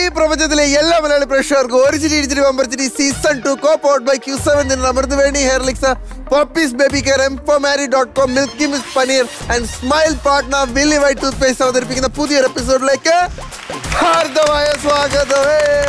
പ്രപഞ്ചത്തിലെ എല്ലാ മലയാളി പ്രേക്ഷകർക്കും ഒരു ചിരി ഇടിച്ചിരി വമ്പർച്ചിരി season two co powered by Q seven Amrut Veni Hairlix Poppees baby care M four marry dot com Milky Mist paneer and smile partner Willy White toothpaste അവതരിപ്പിക്കുന്ന പുതിയൊരു എപ്പിസോഡിലേക്ക് ഹാർദമായ സ്വാഗതം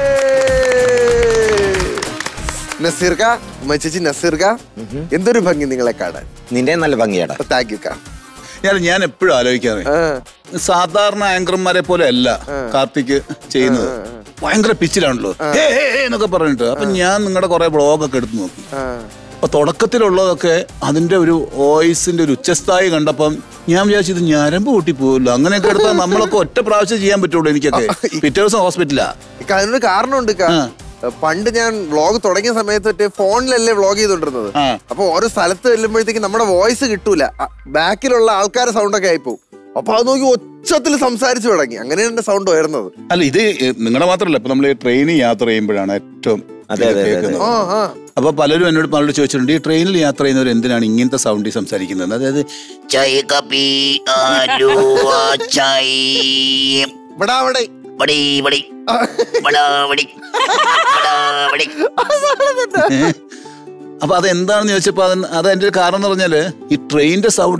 നസീർക്ക ചേച്ചി നസീർക്ക എന്തൊരു ഭംഗി നിങ്ങളെ കാണാൻ നിന്റെ നല്ല ഭംഗിയാടാ താങ്ക് യു കാ ഞാൻ ഞാൻ എപ്പോഴും ആലോചിക്കാറ് സാധാരണ ആങ്കർമാരെ പോലെ അല്ല കാർത്തിക് ചെയ്യുന്നത് ഭയങ്കര പിച്ചിലാണല്ലോ ഹേ, ഹേ, ഹേ എന്നൊക്കെ പറഞ്ഞിട്ട് അപ്പൊ ഞാൻ നിങ്ങളുടെ കുറെ ബ്ലോഗൊക്കെ എടുത്തു നോക്കി അപ്പൊ തുടക്കത്തിലുള്ളതൊക്കെ അതിന്റെ ഒരു വോയിസിന്റെ ഒരു ഉച്ചസ്ഥായി കണ്ടപ്പം ഞാൻ വിചാരിച്ചു ഇത് ഞരമ്പ് കൂട്ടി പോകുമല്ലോ അങ്ങനെയൊക്കെ എടുത്താൽ നമ്മളൊക്കെ ഒറ്റ പ്രാവശ്യം ചെയ്യാൻ പറ്റുള്ളൂ എനിക്കൊക്കെ പിറ്റേ ദിവസം ഹോസ്പിറ്റലാ ഇക്ക, അതിനൊരു കാരണമുണ്ട് ഇക്ക. ആ. പണ്ട് ഞാൻ വ്ളോഗ് തുടങ്ങിയ സമയത്ത് ഫോണിലല്ലേ വ്ളോഗ് ചെയ്തോണ്ടിരുന്നത് ആ. അപ്പൊ ഓരോ സ്ഥലത്ത് ചെല്ലുമ്പോഴത്തേക്ക് നമ്മുടെ വോയിസ് കിട്ടൂല ബാക്കിലുള്ള ആൾക്കാരുടെ സൗണ്ട് ഒക്കെ ആയിപ്പോ അപ്പൊ അത് നോക്കി ഒച്ചത്തിൽ സംസാരിച്ചു തുടങ്ങി അങ്ങനെയാണ് എന്റെ സൗണ്ട് ഉയർന്നത് അല്ല ഇത് നിങ്ങളുടെ മാത്രമല്ല ഇപ്പൊ നമ്മൾ ട്രെയിനിൽ യാത്ര ചെയ്യുമ്പോഴാണ് ഏറ്റവും അതെ, അതെ, അതെ, കേൾക്കുന്നത്. ആ ആ അപ്പൊ പലരും എന്നോട് പലരോട് ചോദിച്ചിട്ടുണ്ട് ഈ ട്രെയിനിൽ യാത്ര ചെയ്യുന്നവർ എന്തിനാണ് ഇങ്ങനത്തെ സൗണ്ടിൽ സംസാരിക്കുന്നത് അതായത് चाय कॉफी आलू चाय ഇവിടെ അവിടെ बड़ी बड़ी बड़ा बड़ी बड़ा बड़ी ഏ? അപ്പൊ അത് എന്താണെന്ന് ചോദിച്ചപ്പോ അത് അത് എന്റെ ഒരു കാരണം എന്ന് പറഞ്ഞാല് ഈ ട്രെയിനിന്റെ സൗണ്ട്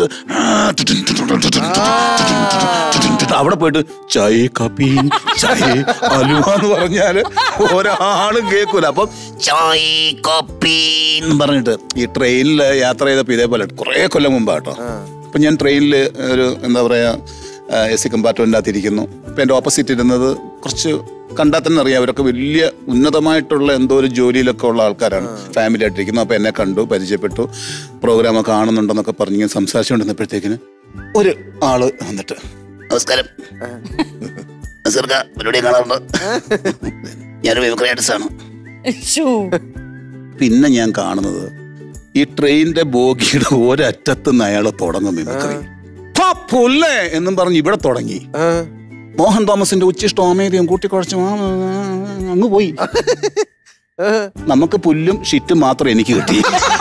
അവിടെ പോയിട്ട് ചായ കാപ്പി ചായ അലുവ എന്ന് പറഞ്ഞാല് ഒരാളും കേൾക്കൂല അപ്പം चाय कॉफी എന്ന് പറഞ്ഞിട്ട് ഈ ട്രെയിനിൽ യാത്ര ചെയ്തപ്പോ ഇതേപോലെ കുറെ കൊല്ലം മുമ്പാ കേട്ടോ അപ്പൊ ഞാൻ ട്രെയിനിൽ ഒരു എന്താ പറയാ എ സി കമ്പാർട്ട്മെന്റ് അകത്തിരിക്കുന്നു അപ്പൊ എന്റെ ഓപ്പോസിറ്റ് ഇരുന്നത് കുറച്ച് കണ്ടാൽ തന്നെ അറിയാം അവരൊക്കെ വലിയ ഉന്നതമായിട്ടുള്ള എന്തോ ഒരു ജോലിയിലൊക്കെ ഉള്ള ആൾക്കാരാണ് ഫാമിലി ആയിട്ടിരിക്കുന്നു അപ്പൊ എന്നെ കണ്ടു പരിചയപ്പെട്ടു പ്രോഗ്രാം കാണുന്നുണ്ടെന്നൊക്കെ പറഞ്ഞ് ഇങ്ങനെ സംസാരിച്ചുകൊണ്ടിരുന്നപ്പോഴത്തേക്കിന് ഒരു ആള് വന്നിട്ട് നമസ്കാരം നസീർക്ക പരിപാടി കാണാറുണ്ട് ഞാനൊരു വിമക്രൈറ്റസ് ആണ് പിന്നെ ഞാൻ കാണുന്നത് ഈ ട്രെയിനിന്റെ ബോഗിയുടെ ഒരറ്റത്ത് നിന്ന് അയാൾ തുടങ്ങും മിമിക്രി "ഹാ, പുല്ലേ എന്നും പറഞ്ഞ് ഇവിടെ തുടങ്ങി ആ. മോഹൻ തോമസിന്റെ ഉച്ചിഷ്ടം ഓമേരിയും കൂട്ടിക്കുഴച്ചും ആ, ആ, ആ, അങ്ങ് പോയി ആ. നമുക്ക് പുല്ലും ഷിറ്റും മാത്രം എനിക്ക് കിട്ടി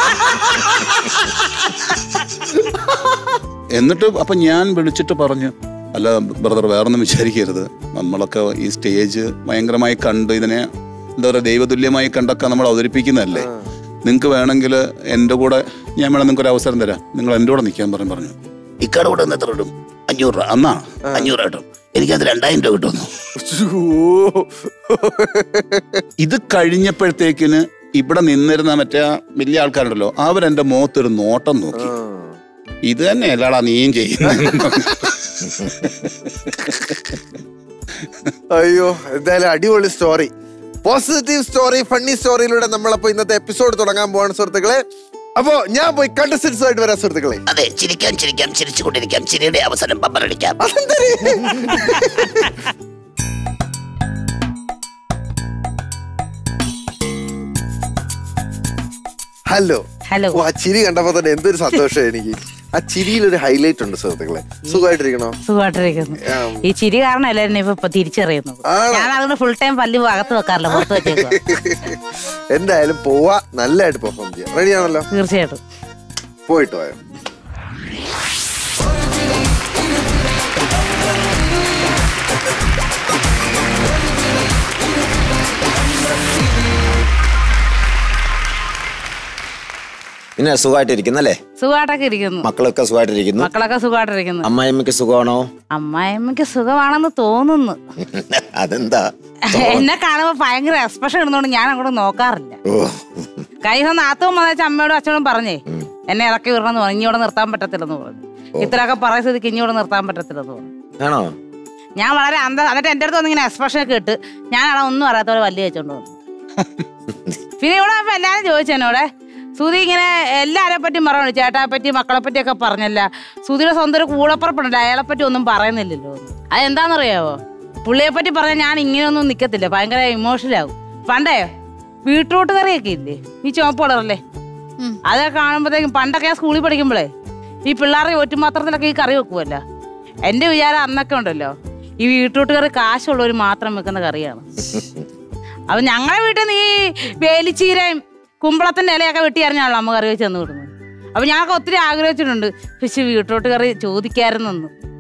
എന്നിട്ട് അപ്പൊ ഞാൻ വിളിച്ചിട്ട് പറഞ്ഞു അല്ല ബ്രദർ വേറൊന്നും വിചാരിക്കരുത് നമ്മളൊക്കെ ഈ സ്റ്റേജ് ഭയങ്കരമായി കണ്ട് ഇതിനെ എന്താ പറയുക ദൈവതുല്യമായി കണ്ടൊക്കെ നമ്മൾ അവതരിപ്പിക്കുന്നതല്ലേ നിങ്ങൾക്ക് വേണമെങ്കിൽ എൻ്റെ കൂടെ ഞാൻ വേണം നിങ്ങൾക്ക് ഒരു അവസരം തരാം നിങ്ങൾ എൻ്റെ കൂടെ നിൽക്കാൻ പറഞ്ഞു പറഞ്ഞു ഇക്കാട് കൂടെ ഒന്ന് എത്ര കിട്ടും അഞ്ഞൂറ് രൂപ അന്നാ അഞ്ഞൂറ് രൂപ കിട്ടും എനിക്കത് രണ്ടായിരം രൂപ കിട്ടുന്നു ശ്ശോ. ഇത് കഴിഞ്ഞപ്പോഴത്തേക്കിന് ഇവിടെ നിന്നിരുന്ന മറ്റേ ആ വലിയ ആൾക്കാരുണ്ടല്ലോ അവരെന്റെ മുഖത്തൊരു നോട്ടം നോക്കി ആ. ഇത് തന്നെ അല്ലാടാ നീയും ചെയ്യുന്നത് അയ്യോ എന്തായാലും അടിപൊളി സ്റ്റോറി പോസിറ്റീവ് സ്റ്റോറി ഫണ്ണി സ്റ്റോറിയിലൂടെ നമ്മളപ്പോ ഇന്നത്തെ എപ്പിസോഡ് തുടങ്ങാൻ പോവാണ് സുഹൃത്തുക്കളെ അപ്പോ ഞാൻ പോയി കണ്ടസ്റ്റൻസ് ആയിട്ട് വരാം സുഹൃത്തുക്കളെ അതെ ചിരിക്കാം ചിരിക്കാം ചിരിച്ചുകൊണ്ടിരിക്കാം ചിരിയുടെ അവസരം പമ്പറടിക്കാം ഹലോ ഹലോ ഓ, ആ ചിരി കണ്ടപ്പോ തന്നെ എന്തൊരു സന്തോഷം എനിക്ക് ആ ചിരിയിൽ ഒരു ഹൈലൈറ്റ് ഉണ്ട് സുഹൃത്തുക്കളെ സുഖമായിട്ടിരിക്കണോ സുഖമായിട്ടിരിക്കുന്നു ആ. ഈ ചിരി കാരണം എല്ലാവരും ഇപ്പൊ ഇപ്പൊ തിരിച്ചറിയുന്നത് ആണോ? ഞാൻ അതുകൊണ്ട് ഫുൾ ടൈം പല്ല് അകത്ത് വെക്കാറില്ല പുറത്ത് വെച്ചേക്കുക എന്തായാലും പോവാ നല്ലതായിട്ട് പെർഫോം ചെയ്യാം റെഡി ആണല്ലോ തീർച്ചയായിട്ടും പോയിട്ട് പോയോ പിന്നെ സുഖമായിട്ടിരിക്കുന്നല്ലേ സുഖമായിട്ടൊക്കെ ഇരിക്കുന്നു മക്കളൊക്കെ സുഖമായിട്ടിരിക്കുന്നു മക്കളൊക്കെ സുഖമായിട്ടിരിക്കുന്നു അമ്മായിമ്മക്ക് സുഖമാണോ അമ്മായിമ്മക്ക് സുഖമാണെന്ന് തോന്നുന്നു അതെന്താ എന്നെ കാണുമ്പോ ഭയങ്കര എക്സ്പ്രഷൻ ഇടുന്നോണ്ട് ഞാൻ അങ്ങോട്ട് നോക്കാറില്ല ഓ കഴിഞ്ഞ നാത്തവും വന്നേച്ച അമ്മയോടും അച്ഛനോടും പറഞ്ഞേ എന്നെ ഇറക്കി വിടണമെന്ന് പറഞ്ഞു ഇനി ഇവിടെ നിർത്താൻ പറ്റത്തില്ലെന്ന് പറഞ്ഞു ഇത്രയൊക്കെ പറയുന്ന സ്ഥിതിക്ക് ഇനി ഇവിടെ നിർത്താൻ പറ്റത്തില്ലെന്ന് പറഞ്ഞു ആണോ ഞാൻ വളരെ അന്ത എന്നിട്ട് എൻ്റെ അടുത്ത് വന്നിങ്ങനെ എക്സ്പ്രഷൻ ഒക്കെ ഇട്ട് ഞാൻ അവിടെ ഒന്നും അറിയാത്ത പോലെ വലിയ വെച്ചോണ്ട് വന്നു പിന്നെ ഇവിടെ വന്നപ്പോ എല്ലാരും ചോദിച്ചു എന്നോടെ സുധി ഇങ്ങനെ എല്ലാരെ പറ്റിയും പറഞ്ഞു ചേട്ടായെ പറ്റി മക്കളെ പറ്റിയൊക്കെ പറഞ്ഞല്ല സുധിയുടെ സ്വന്തം ഒരു കൂടപ്പുറപ്പുണ്ടല്ലോ അയാളെ പറ്റി ഒന്നും പറയുന്നില്ലല്ലോ എന്ന്. അതെന്താണെന്നറിയാവോ പുള്ളിയെ പറ്റി പറഞ്ഞാൽ ഞാൻ ഇങ്ങനെയൊന്നും നിക്കത്തില്ല ഭയങ്കര ഇമോഷണൽ ആകും പണ്ടേ ബീട്രൂട്ട് കറിയൊക്കെ ഇല്ലേ ഈ ചുവപ്പ് കളറല്ലേ അതൊക്കെ കാണുമ്പോഴത്തേക്കും പണ്ടൊക്കെ ഞാൻ സ്കൂളിൽ പഠിക്കുമ്പോഴേ ഈ പിള്ളേരുടെ ഒറ്റുമാത്രത്തിലൊക്കെ ഈ കറി വെക്കുമല്ലോ എന്റെ വിചാരം അന്നൊക്കെ ഉണ്ടല്ലോ ഈ ബീട്രൂട്ട് കറി കാശുള്ളവർ മാത്രം വെക്കുന്ന കറിയാണ് അപ്പൊ ഞങ്ങളെ വീട്ടിൽ നിന്ന് ഈ വേലിച്ചീരയും കുമ്പളത്തിന്റെ ഇലയൊക്കെ വെട്ടി അറിഞ്ഞാണല്ലോ അമ്മ കറി വെച്ച് തന്നു വിടുന്നത് അപ്പൊ ഞങ്ങൾക്ക് ഒത്തിരി ആഗ്രഹിച്ചിട്ടുണ്ട് പക്ഷെ ബീട്രൂട്ട് കറി ചോദിക്കായിരുന്നെന്ന്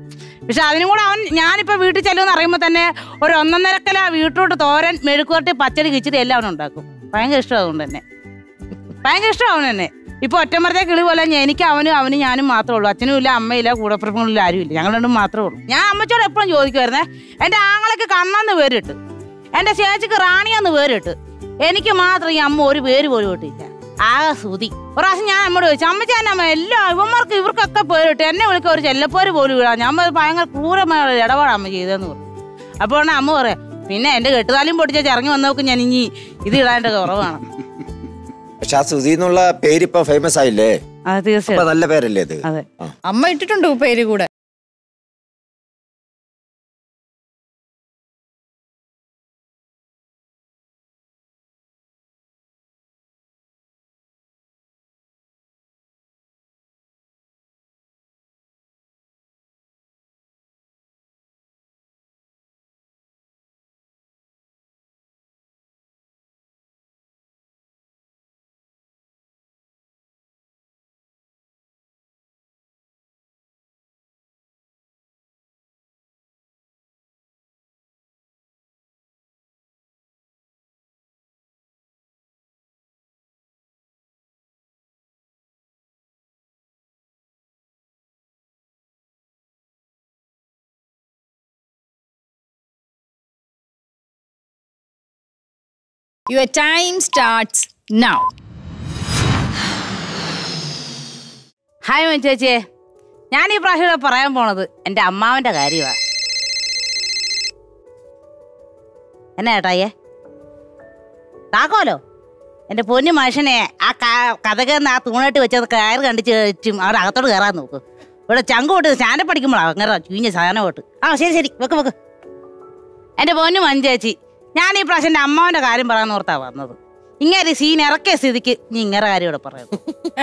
പക്ഷെ അതിനും കൂടെ അവൻ ഞാനിപ്പോ വീട്ടിൽ ചെല്ലുമെന്ന് അറിയുമ്പോൾ തന്നെ ഒരു ഒന്നൊന്നരക്കല വീട്ടിലോട്ട് തോരൻ മെഴുക്കുവരട്ടി പച്ചടി കിച്ചിരി എല്ലാം അവൻ ഉണ്ടാക്കും ഭയങ്കര ഇഷ്ടം അതുകൊണ്ട് തന്നെ ഭയങ്കര ഇഷ്ടം അവൻ തന്നെ ഇപ്പൊ ഒറ്റമരത്തെ കിളി പോലെ ഞാൻ- എനിക്ക് അവനും അവനും ഞാനും മാത്രമേ ഉള്ളൂ അച്ഛനും ഇല്ല അമ്മയില്ല കൂടപ്പിറപ്പുകളിൽ ആരും ഇല്ല ഞങ്ങൾ രണ്ടും മാത്രമേ ഉള്ളൂ ഞാൻ അമ്മച്ചോട് എപ്പോഴും ചോദിക്കുമായിരുന്നേ എന്റെ ആങ്ങളൊക്കെ കണ്ണെന്ന് പേരിട്ട് എന്റെ ചേച്ചിക്ക് റാണിയെന്ന് പേരിട്ട് എനിക്ക് മാത്രം ഈ അമ്മ ഒരു പേര് പോലും ഇട്ടില്ല ആകെ സുതി ഒരു പ്രാവശ്യം ഞാൻ അമ്മയോട് ചോദിച്ചു അമ്മച്ചി എന്നെ അമ്മ എല്ലാ ഇവന്മാർക്ക് ഇവർക്കൊക്കെ പേരിട്ട് എന്നെ വിളിക്കുക ഒരു ചെല്ലപ്പോര് പോലും ഇടാം ഞാൻ പറഞ്ഞു, ഭയങ്കര ക്രൂരമായ ഒരു ഇടപാടാണ് അമ്മ ചെയ്തതെന്ന് പറഞ്ഞു അപ്പോൾ അമ്മ പറയാം പിന്നെ എന്റെ കെട്ടുതാലും പൊട്ടിച്ച ഇറങ്ങി വന്നോക്ക് ഞാൻ ഇനി ഇത് ഇടാണ്ട് കുറവാണ് പക്ഷെ ആ സുധി എന്നുള്ള പേര് ഇപ്പൊ ഫേമസ് ആയില്ലേ അത് അപ്പൊ തീർച്ചയായിട്ടും നല്ല പേരല്ലേ ഇത് അതെ ആ. അമ്മ ഇട്ടിട്ടുണ്ട് പേര് കൂടെ your time starts now hi മോൻ ചേച്ചിയെ ഞാൻ ഈ പ്രാവശ്യം ഇവിടെ പറയാൻ പോണത് എൻ്റെ അമ്മാവൻ്റെ കാര്യമാണ് എന്നാ ഏട്ടായേ താക്കോലോ എൻ്റെ പൊന്നു മനുഷ്യനെ ആ കഥകന്ന് ആ തൂണിട്ട് വെച്ചത് കയറ് കണ്ടിച്ച് ചുറ്റും അവിടെ അകത്തോട്ട് കയറാൻ നോക്ക് ഇവിടെ ചങ്ക് തൊട്ട് സ്റ്റാൻഡപ്പ് പഠിക്കുമ്പോഴാണ് അങ്ങനെ ചുഞ്ഞ സാധനം തൊട്ട് ആ ശരി ശരി വെക്ക് വെക്ക് എൻ്റെ പൊന്നു മഞ്ചേച്ചി ഞാൻ ഈ പ്രാവശ്യം എൻ്റെ അമ്മാവൻ്റെ കാര്യം പറയാൻ ഓർത്താ വന്നത് ഇങ്ങനെ സീൻ ഇറക്കിയ സ്ഥിതിക്ക് നീ ഇങ്ങനെ കാര്യം ഇവിടെ പറയുന്നു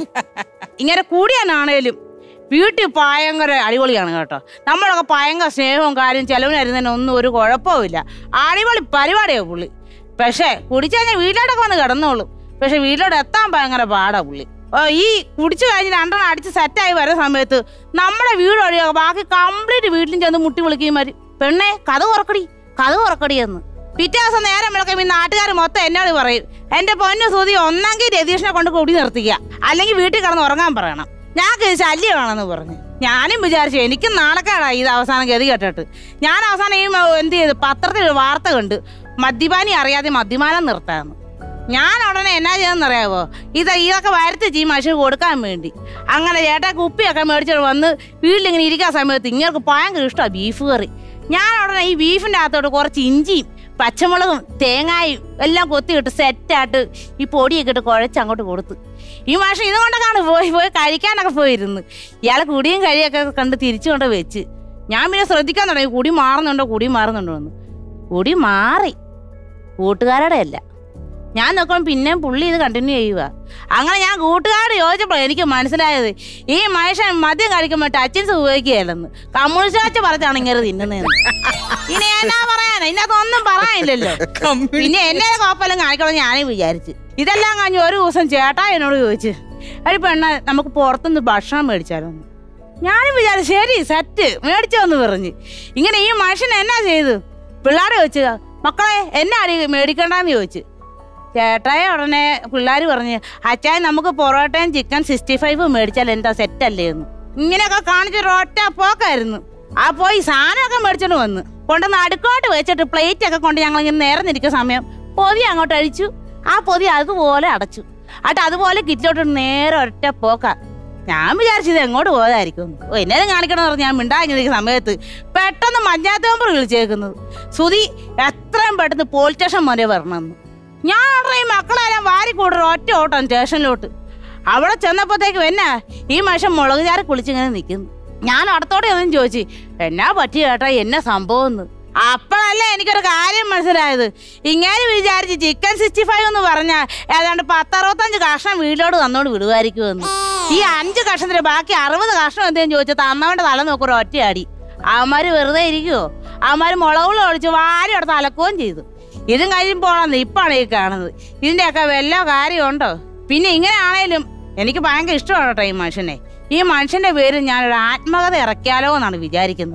ഇങ്ങനെ കൂടിയാണേലും വീട്ടിൽ ഭയങ്കര അടിപൊളിയാണ് കേട്ടോ നമ്മളൊക്കെ ഭയങ്കര സ്നേഹവും കാര്യം ചെലവിനായിരുന്നതിന് ഒന്നും ഒരു കുഴപ്പവുമില്ല അടിപൊളി പരിപാടിയാണ് പുള്ളി പക്ഷേ കുടിച്ചു കഴിഞ്ഞാൽ വീട്ടിലോട്ടൊക്കെ വന്ന് കിടന്നോളും പക്ഷെ വീട്ടിലോട്ട് എത്താൻ ഭയങ്കര പാടാ പുള്ളി ഓ, ഈ കുടിച്ചു കഴിഞ്ഞ് രണ്ടെണ്ണം അടിച്ച് സെറ്റായി വരുന്ന സമയത്ത് നമ്മുടെ വീട് ഒഴിയാ ബാക്കി കംപ്ലീറ്റ് വീട്ടിലും ചെന്ന് മുട്ടി വിളിക്കുകയും മതി പെണ്ണെ കഥ ഉറക്കടി കഥ ഉറക്കടി എന്ന് പിറ്റേ ദിവസം നേരം വിളക്കുമ്പോൾ ഈ നാട്ടുകാർ മൊത്തം എന്നോട് പറയും എന്റെ പൊന്നു സൂതി ഒന്നെങ്കിൽ രതീഷിനെ കൊണ്ട് കൂടി നിർത്തിക്കുക അല്ലെങ്കിൽ വീട്ടിൽ കിടന്ന് ഉറങ്ങാൻ പറയണം ഞങ്ങൾക്ക് ഇത് ശല്യമാണെന്ന് പറഞ്ഞു ഞാനും വിചാരിച്ചു എനിക്കും നാണക്കേടായി ഇത് അവസാനം ഗതി കേട്ടിട്ട് ഞാൻ അവസാനം ഈ മ- എന്ത് ചെയ്തു പത്രത്തിൽ ഒരു വാർത്ത കണ്ട് മദ്യപാനി അറിയാതെ മദ്യപാനം നിർത്താമെന്ന് ഞാൻ ഉടനെ എന്നാ ചെയ്തെന്നറിയാവോ ഇത് ഇതൊക്കെ വരുത്തിച്ച് ഈ മനുഷ്യന് കൊടുക്കാൻ വേണ്ടി അങ്ങനെ ചേട്ടാ കുപ്പിയൊക്കെ മേടിച്ചിട്ട് വന്ന് വീട്ടിലിങ്ങനെ ഇരിക്കാൻ സമയത്ത് ഇങ്ങനെ ഭയങ്കര ഇഷ്ടമാണ് ബീഫ് കറി ഞാൻ ഉടനെ ഈ ബീഫിൻ്റെ അകത്തോട്ട് കുറച്ച് ഇഞ്ചിയും പച്ചമുളകും തേങ്ങായും എല്ലാം കൊത്തിയിട്ട് സെറ്റായിട്ട് ഈ പൊടിയൊക്കെ ഇട്ട് കുഴച്ച് അങ്ങോട്ട് കൊടുത്തു ഈ മാഷം ഇതുകൊണ്ടൊക്കെയാണ് പോയി പോയി കഴിക്കാനൊക്കെ പോയിരുന്നു ഇയാളെ കുടിയും കഴിയൊക്കെ കണ്ട് തിരിച്ചു കൊണ്ട് വെച്ച് ഞാൻ പിന്നെ ശ്രദ്ധിക്കാൻ തുടങ്ങി കുടി മാറുന്നുണ്ടോ കുടി മാറുന്നുണ്ടോ എന്ന് കുടി മാറി കൂട്ടുകാരുടെ അല്ല ഞാൻ നോക്കുമ്പോൾ പിന്നെയും പുള്ളി ഇത് കണ്ടിന്യൂ ചെയ്യുക അങ്ങനെ ഞാൻ കൂട്ടുകാരോട് ചോദിച്ചപ്പോൾ എനിക്ക് മനസ്സിലായത് ഈ മനുഷ്യൻ മദ്യം കഴിക്കുമ്പോൾ ടച്ചിൻസ് ഉപയോഗിക്കുകയല്ലെന്ന് കമ്മ്യൂണിസ്റ്റ് പറഞ്ഞാണ് ഇങ്ങനെ തിന്നുന്നതെന്ന് ഇനി എന്നാ പറയാനാ ഇതിനകത്ത് ഒന്നും പറയാനില്ലല്ലോ പിന്നെ എന്നെ കോപ്പലും കാണിക്കണം ഞാനും വിചാരിച്ചു ഇതെല്ലാം കഴിഞ്ഞ് ഒരു ദിവസം ചേട്ടാ എന്നോട് ചോദിച്ചു ഒരു പെണ്ണ നമുക്ക് പുറത്തുനിന്ന് ഭക്ഷണം മേടിച്ചാലോ എന്ന്. ഞാനും വിചാരിച്ചു ശരി സെറ്റ് മേടിച്ചോന്ന് പറഞ്ഞ് ഇങ്ങനെ ഈ മനുഷ്യൻ എന്നാ ചെയ്തു പിള്ളേരെ ചോദിച്ചു മക്കളെ എന്നാ അടി മേടിക്കണ്ടെന്ന് ചോദിച്ചു ചേട്ടായ ഉടനെ പിള്ളേർ പറഞ്ഞ് അച്ചായ നമുക്ക് പൊറോട്ടയും ചിക്കൻ സിക്സ്റ്റി ഫൈവ് മേടിച്ചാൽ എന്താ സെറ്റ് അല്ലേ എന്ന് ഇങ്ങനെയൊക്കെ കാണിച്ചൊരു ഒറ്റ പോക്കായിരുന്നു ആ പോയി സാധനമൊക്കെ മേടിച്ചോണ്ട് വന്ന് കൊണ്ടുവന്ന് അടുക്കോട്ട് വെച്ചിട്ട് പ്ലേറ്റ് ഒക്കെ കൊണ്ട് ഞങ്ങൾ ഇങ്ങനെ നേരെ നിൽക്കുന്ന സമയം പൊതി അങ്ങോട്ട് അഴിച്ചു ആ പൊതി അതുപോലെ അടച്ചു എന്നിട്ട് അതുപോലെ കിറ്റിലോട്ട് നേരെ ഒറ്റ പോക്ക ഞാൻ വിചാരിച്ചത് എങ്ങോട്ട് പോയതായിരിക്കും എന്ന്. ഓ എന്നേലും കാണിക്കണം പറഞ്ഞ് ഞാൻ മിണ്ടാങ്ങി നിൽക്കുന്ന സമയത്ത് പെട്ടെന്ന് മഞ്ഞാത്ത നമ്പർ വിളിച്ചേക്കുന്നത് സുധി എത്രയും പെട്ടെന്ന് പോലീസ് സ്റ്റേഷൻ വരെ വരണമെന്ന് ഞാൻ ഉടനെ ഈ മക്കളെല്ലാം വാരി കൂട്ടർ ഒറ്റ ഓട്ടം സ്റ്റേഷനിലോട്ട് അവിടെ ചെന്നപ്പോഴത്തേക്കും എന്നാ ഈ മനുഷ്യൻ മുളക് ചാരി കുളിച്ചിങ്ങനെ നിൽക്കുന്നു ഞാൻ അടുത്തോടെ ഒന്നും ചോദിച്ചു എന്നാ പറ്റി ചേട്ടാ എന്നെ സംഭവം എന്ന് അപ്പോഴല്ലേ എനിക്കൊരു കാര്യം മനസ്സിലായത് ഇങ്ങനെ വിചാരിച്ച് ചിക്കൻ സിക്സ്റ്റി ഫൈവ് എന്ന് പറഞ്ഞാൽ ഏതാണ്ട് പത്തറുപത്തഞ്ച് കഷ്ണം വീട്ടിലോട്ട് തന്നോട് വിടുമായിരിക്കുമെന്ന് ഈ അഞ്ച് കഷ്ണത്തിന് ബാക്കി അറുപത് കഷ്ണം എന്തെങ്കിലും ചോദിച്ചാൽ തന്നവന്റെ തല നോക്കൊരു ഒറ്റയടി അവന്മാര് വെറുതെ ഇരിക്കുവോ അവന്മാര് മുളകുള്ള ഒഴിച്ച് വാരി എടുത്ത് അലക്കുകയും ചെയ്തു ഇതും കഴിയുമ്പോഴാണ് ഇപ്പാണ് ഈ കാണുന്നത് ഇതിന്റെയൊക്കെ വല്ല കാര്യമുണ്ടോ പിന്നെ ഇങ്ങനെ ആണേലും എനിക്ക് ഭയങ്കര ഇഷ്ടമാണ് കേട്ടോ ഈ മനുഷ്യനെ ഈ മനുഷ്യന്റെ പേര് ഞാനൊരു ആത്മകഥ ഇറക്കിയാലോ എന്നാണ് വിചാരിക്കുന്നത്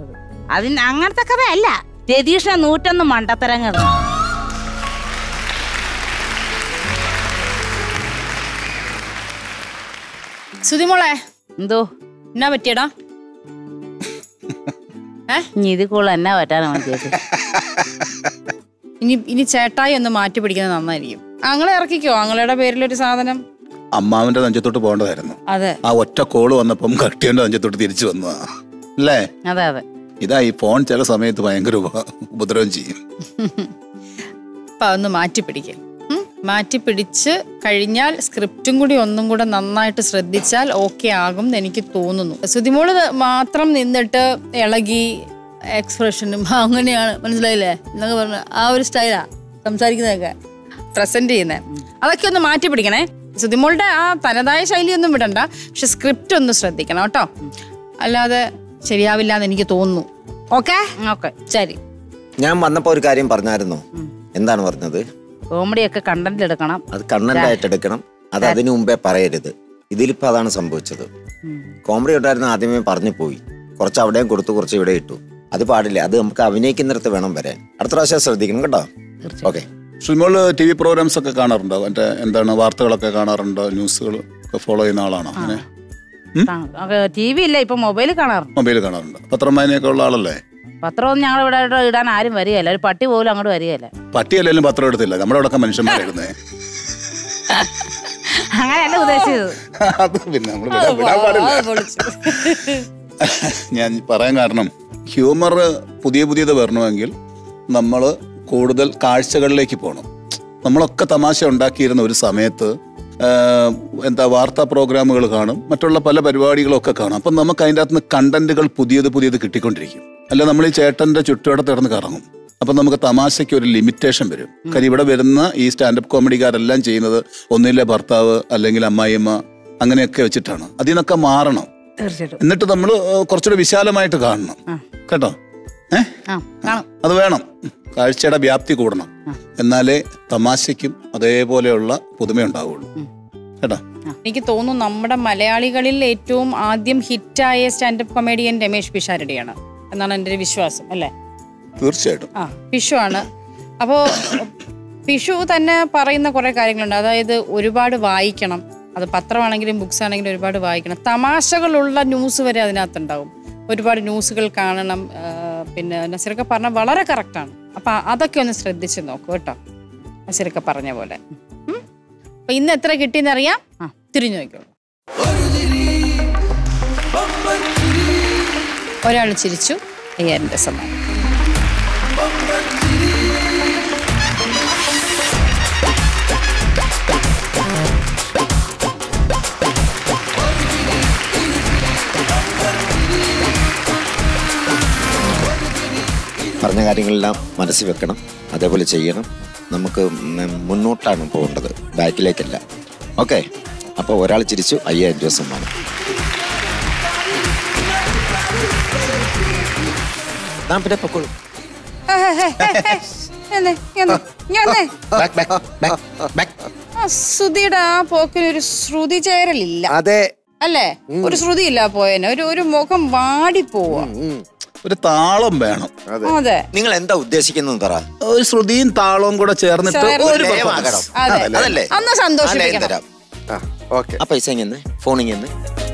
അതിന് അങ്ങനത്തെ കഥയല്ല രതീഷിനെ നൂറ്റൊന്ന് മണ്ടത്തരങ്ങൾ സുതിമോളെ എന്തോ എന്നാ പറ്റിയടാ ഏ ഇനി ഇത് കൂടുതൽ എന്നാ പറ്റാനാ മതിയത് ഇനി ഇനി ചേട്ടായി ഒന്ന് മാറ്റി പിടിക്കുന്നത് നന്നായിരിക്കും അങ്ങളെ ഇറക്കിക്കോ അങ്ങളുടെ പേരിലൊരു സാധനം അമ്മാവന്റെ നെഞ്ചത്തോട്ട് പോകേണ്ടതായിരുന്നു അതെ ആ ഒറ്റ കോള് വന്നപ്പം കട്ടിയോന്റെ നെഞ്ചത്തോട്ട് തിരിച്ചു വന്നതാ അല്ലേ അതെ അതെ ഇതാ ഈ ഫോൺ ചില സമയത്ത് ഭയങ്കര ഉപ- ഉപദ്രവം ചെയ്യും അപ്പൊ ഒന്ന് മാറ്റി പിടിക്കുക മാറ്റി പിടിച്ച് കഴിഞ്ഞാൽ സ്ക്രിപ്റ്റും കൂടി ഒന്നും കൂടെ നന്നായിട്ട് ശ്രദ്ധിച്ചാൽ ഓക്കെ ആകും എന്ന് എനിക്ക് തോന്നുന്നു സുതിമോള് മാത്രം നിന്നിട്ട് ഇളകി എക്സ്പ്രഷനും അങ്ങനെയാണ് മനസ്സിലായില്ലേ എന്നൊക്കെ പറഞ്ഞ ആ ഒരു സ്റ്റൈലാ സംസാരിക്കുന്നതൊക്കെ പ്രസന്റ് ചെയ്യുന്നത് അതൊക്കെ ഒന്ന് മാറ്റി പിടിക്കണേ സുതിമോളുടെ ആ തനതായ ശൈലിയൊന്നും വിടണ്ട പക്ഷെ സ്ക്രിപ്റ്റ് ഒന്ന് ശ്രദ്ധിക്കണം കേട്ടോ അല്ലാതെ ശരിയാവില്ല എന്ന് എനിക്ക് തോന്നുന്നു ഓക്കെ ഓക്കെ ശരി ഞാൻ വന്നപ്പോ ഒരു കാര്യം പറഞ്ഞായിരുന്നു എന്താണ് പറഞ്ഞത് കോമഡിയൊക്കെ കണ്ടന്റ് എടുക്കണം അത് കണ്ണൻ്റായിട്ട് എടുക്കണം അത് അതിനു മുമ്പേ പറയരുത് ഇതിലിപ്പോ അതാണ് സംഭവിച്ചത് കോമഡി ഉണ്ടായിരുന്ന ആദ്യമേ പറഞ്ഞു പോയി കുറച്ച് അവിടെയും കൊടുത്തു കുറച്ച് ഇവിടെ ഇട്ടു അത് പാടില്ല അത് നമുക്ക് അഭിനയിക്കുന്നിടത്ത് വേണം വരാൻ അടുത്ത പ്രാവശ്യം ശ്രദ്ധിക്കണം കേട്ടോ okay Sreemol TV programs ഒക്കെ കാണാറുണ്ടോ മറ്റേ എന്താണ് വാർത്തകളൊക്കെ കാണാറുണ്ടോ ന്യൂസുകൾ ഒക്കെ ഫോളോ ചെയ്യുന്ന ആളാണോ അങ്ങനെ ടി വി ഇല്ല ഇപ്പൊ മൊബൈലിൽ കാണാറുണ്ട് മൊബൈൽ കാണാറുണ്ട് പത്രം വായനയൊക്കെ ഉള്ള ആളല്ലേ പത്രമൊന്നും ഞങ്ങൾ ഇവിടെ ഇടാൻ ആരും വരികയല്ല ഒരു പട്ടി പോലും അങ്ങോട്ട് വരികയല്ല പട്ടിയല്ലെങ്കിലും പത്രം എടുത്തില്ല നമ്മുടെ അവിടെ മനുഷ്യന്മാരായിരുന്നേ അങ്ങനെയല്ല ഉദ്ദേശിച്ചത് അത് പിന്നെ നമ്മൾ വിടാൻ വിടാൻ പാടില്ല അത് പൊളിച്ചു. ഞാൻ പറയാൻ കാരണം ഹ്യൂമർ പുതിയ പുതിയത് വരണമെങ്കിൽ നമ്മൾ കൂടുതൽ കാഴ്ചകളിലേക്ക് പോകണം നമ്മളൊക്കെ തമാശ ഉണ്ടാക്കിയിരുന്ന ഒരു സമയത്ത് ആ, എന്താ വാർത്താ പ്രോഗ്രാമുകൾ കാണും മറ്റുള്ള പല പരിപാടികളൊക്കെ കാണും അപ്പം നമുക്ക് അതിൻ്റെ അകത്ത് നിന്ന് കണ്ടന്റുകൾ പുതിയത് പുതിയത് കിട്ടിക്കൊണ്ടിരിക്കും അല്ല നമ്മൾ ഈ ചേട്ടൻ്റെ ചുറ്റുവട്ടത്ത് കിടന്ന് കറങ്ങും അപ്പം നമുക്ക് തമാശയ്ക്ക് ഒരു ലിമിറ്റേഷൻ വരും കാര്യം ഇവിടെ വരുന്ന ഈ സ്റ്റാൻഡപ്പ് കോമഡിക്കാരെല്ലാം ചെയ്യുന്നത് ഒന്നിലെ ഭർത്താവ് അല്ലെങ്കിൽ അമ്മായിയമ്മ അങ്ങനെയൊക്കെ വെച്ചിട്ടാണ് അതിൽ നിന്നൊക്കെ മാറണം തീർച്ചയായിട്ടും എന്നിട്ട് നമ്മൾ കുറച്ചുകൂടെ വിശാലമായിട്ട് കാണണം കേട്ടോ ഏ ആ കാണും അത് വേണം കാഴ്ചയുടെ വ്യാപ്തി കൂടണം എന്നാലേ തമാശയ്ക്കും അതേപോലെയുള്ള പുതുമയുണ്ടാവുള്ളൂ കേട്ടോ എനിക്ക് തോന്നുന്നു നമ്മുടെ മലയാളികളിൽ ഏറ്റവും ആദ്യം ഹിറ്റായ സ്റ്റാൻഡപ്പ് കൊമേഡിയൻ രമേശ് പിഷാരടിയാണ് എന്നാണ് എൻ്റെ ഒരു വിശ്വാസം അല്ലേ തീർച്ചയായിട്ടും ആ പിഷു ആണ് അപ്പോൾ പിഷു തന്നെ പറയുന്ന കുറേ കാര്യങ്ങളുണ്ട് അതായത് ഒരുപാട് വായിക്കണം അത് പത്രമാണെങ്കിലും ബുക്സ് ആണെങ്കിലും ഒരുപാട് വായിക്കണം തമാശകളുള്ള ന്യൂസ് വരെ അതിനകത്തുണ്ടാവും ഒരുപാട് ന്യൂസുകൾ കാണണം ആ, പിന്നെ നസീറൊക്കെ പറഞ്ഞ വളരെ കറക്റ്റാണ് അപ്പം അതൊക്കെ ഒന്ന് ശ്രദ്ധിച്ച് നോക്കൂ കേട്ടോ നസീറൊക്കെ പറഞ്ഞ പോലെ ഉം? അപ്പൊ ഇന്ന് എത്ര കിട്ടിയെന്നറിയാം ആ തിരിഞ്ഞു നോക്കിയോളൂ ഒരാൾ ചിരിച്ചു അയ്യായിരം സമ്മാനം പറഞ്ഞ കാര്യങ്ങളെല്ലാം മനസ്സിൽ വെക്കണം അതേപോലെ ചെയ്യണം നമുക്ക് ഉം മുന്നോട്ടാണ് പോകേണ്ടത് ബാക്കിലേക്കല്ല ഓക്കെ അപ്പോൾ ഒരാൾ ചിരിച്ചു അയ്യായിരം രൂപ സമ്മാനം ഞാൻ പിന്നെ പൊക്കോളൂ Back, back, back, back. ആ സുധിയുടെ ആ പോക്കിന് ഒരു ശ്രുതി ചേരലില്ല അതെ അല്ലേ ഒരു ശ്രുതി ഇല്ല പോയതിന് ഒരു ഒരു മുഖം വാടി പോവാ ഒരു താളം വേണം അതെ നിങ്ങൾ എന്താ ഉദ്ദേശിക്കുന്നത് പറ ഒരു ശ്രുതിയും താളവും കൂടെ ചേർന്നിട്ട് ചേർന്ന് ഒരു ലയമാകണം. അതെ അതല്ലേ അന്ന് ആ ലയം സന്തോഷിപ്പിക്കണം തരാം ആ ഓക്കെ ആ പൈസ ഇങ്ങനെ ഫോണിങ്ങനെ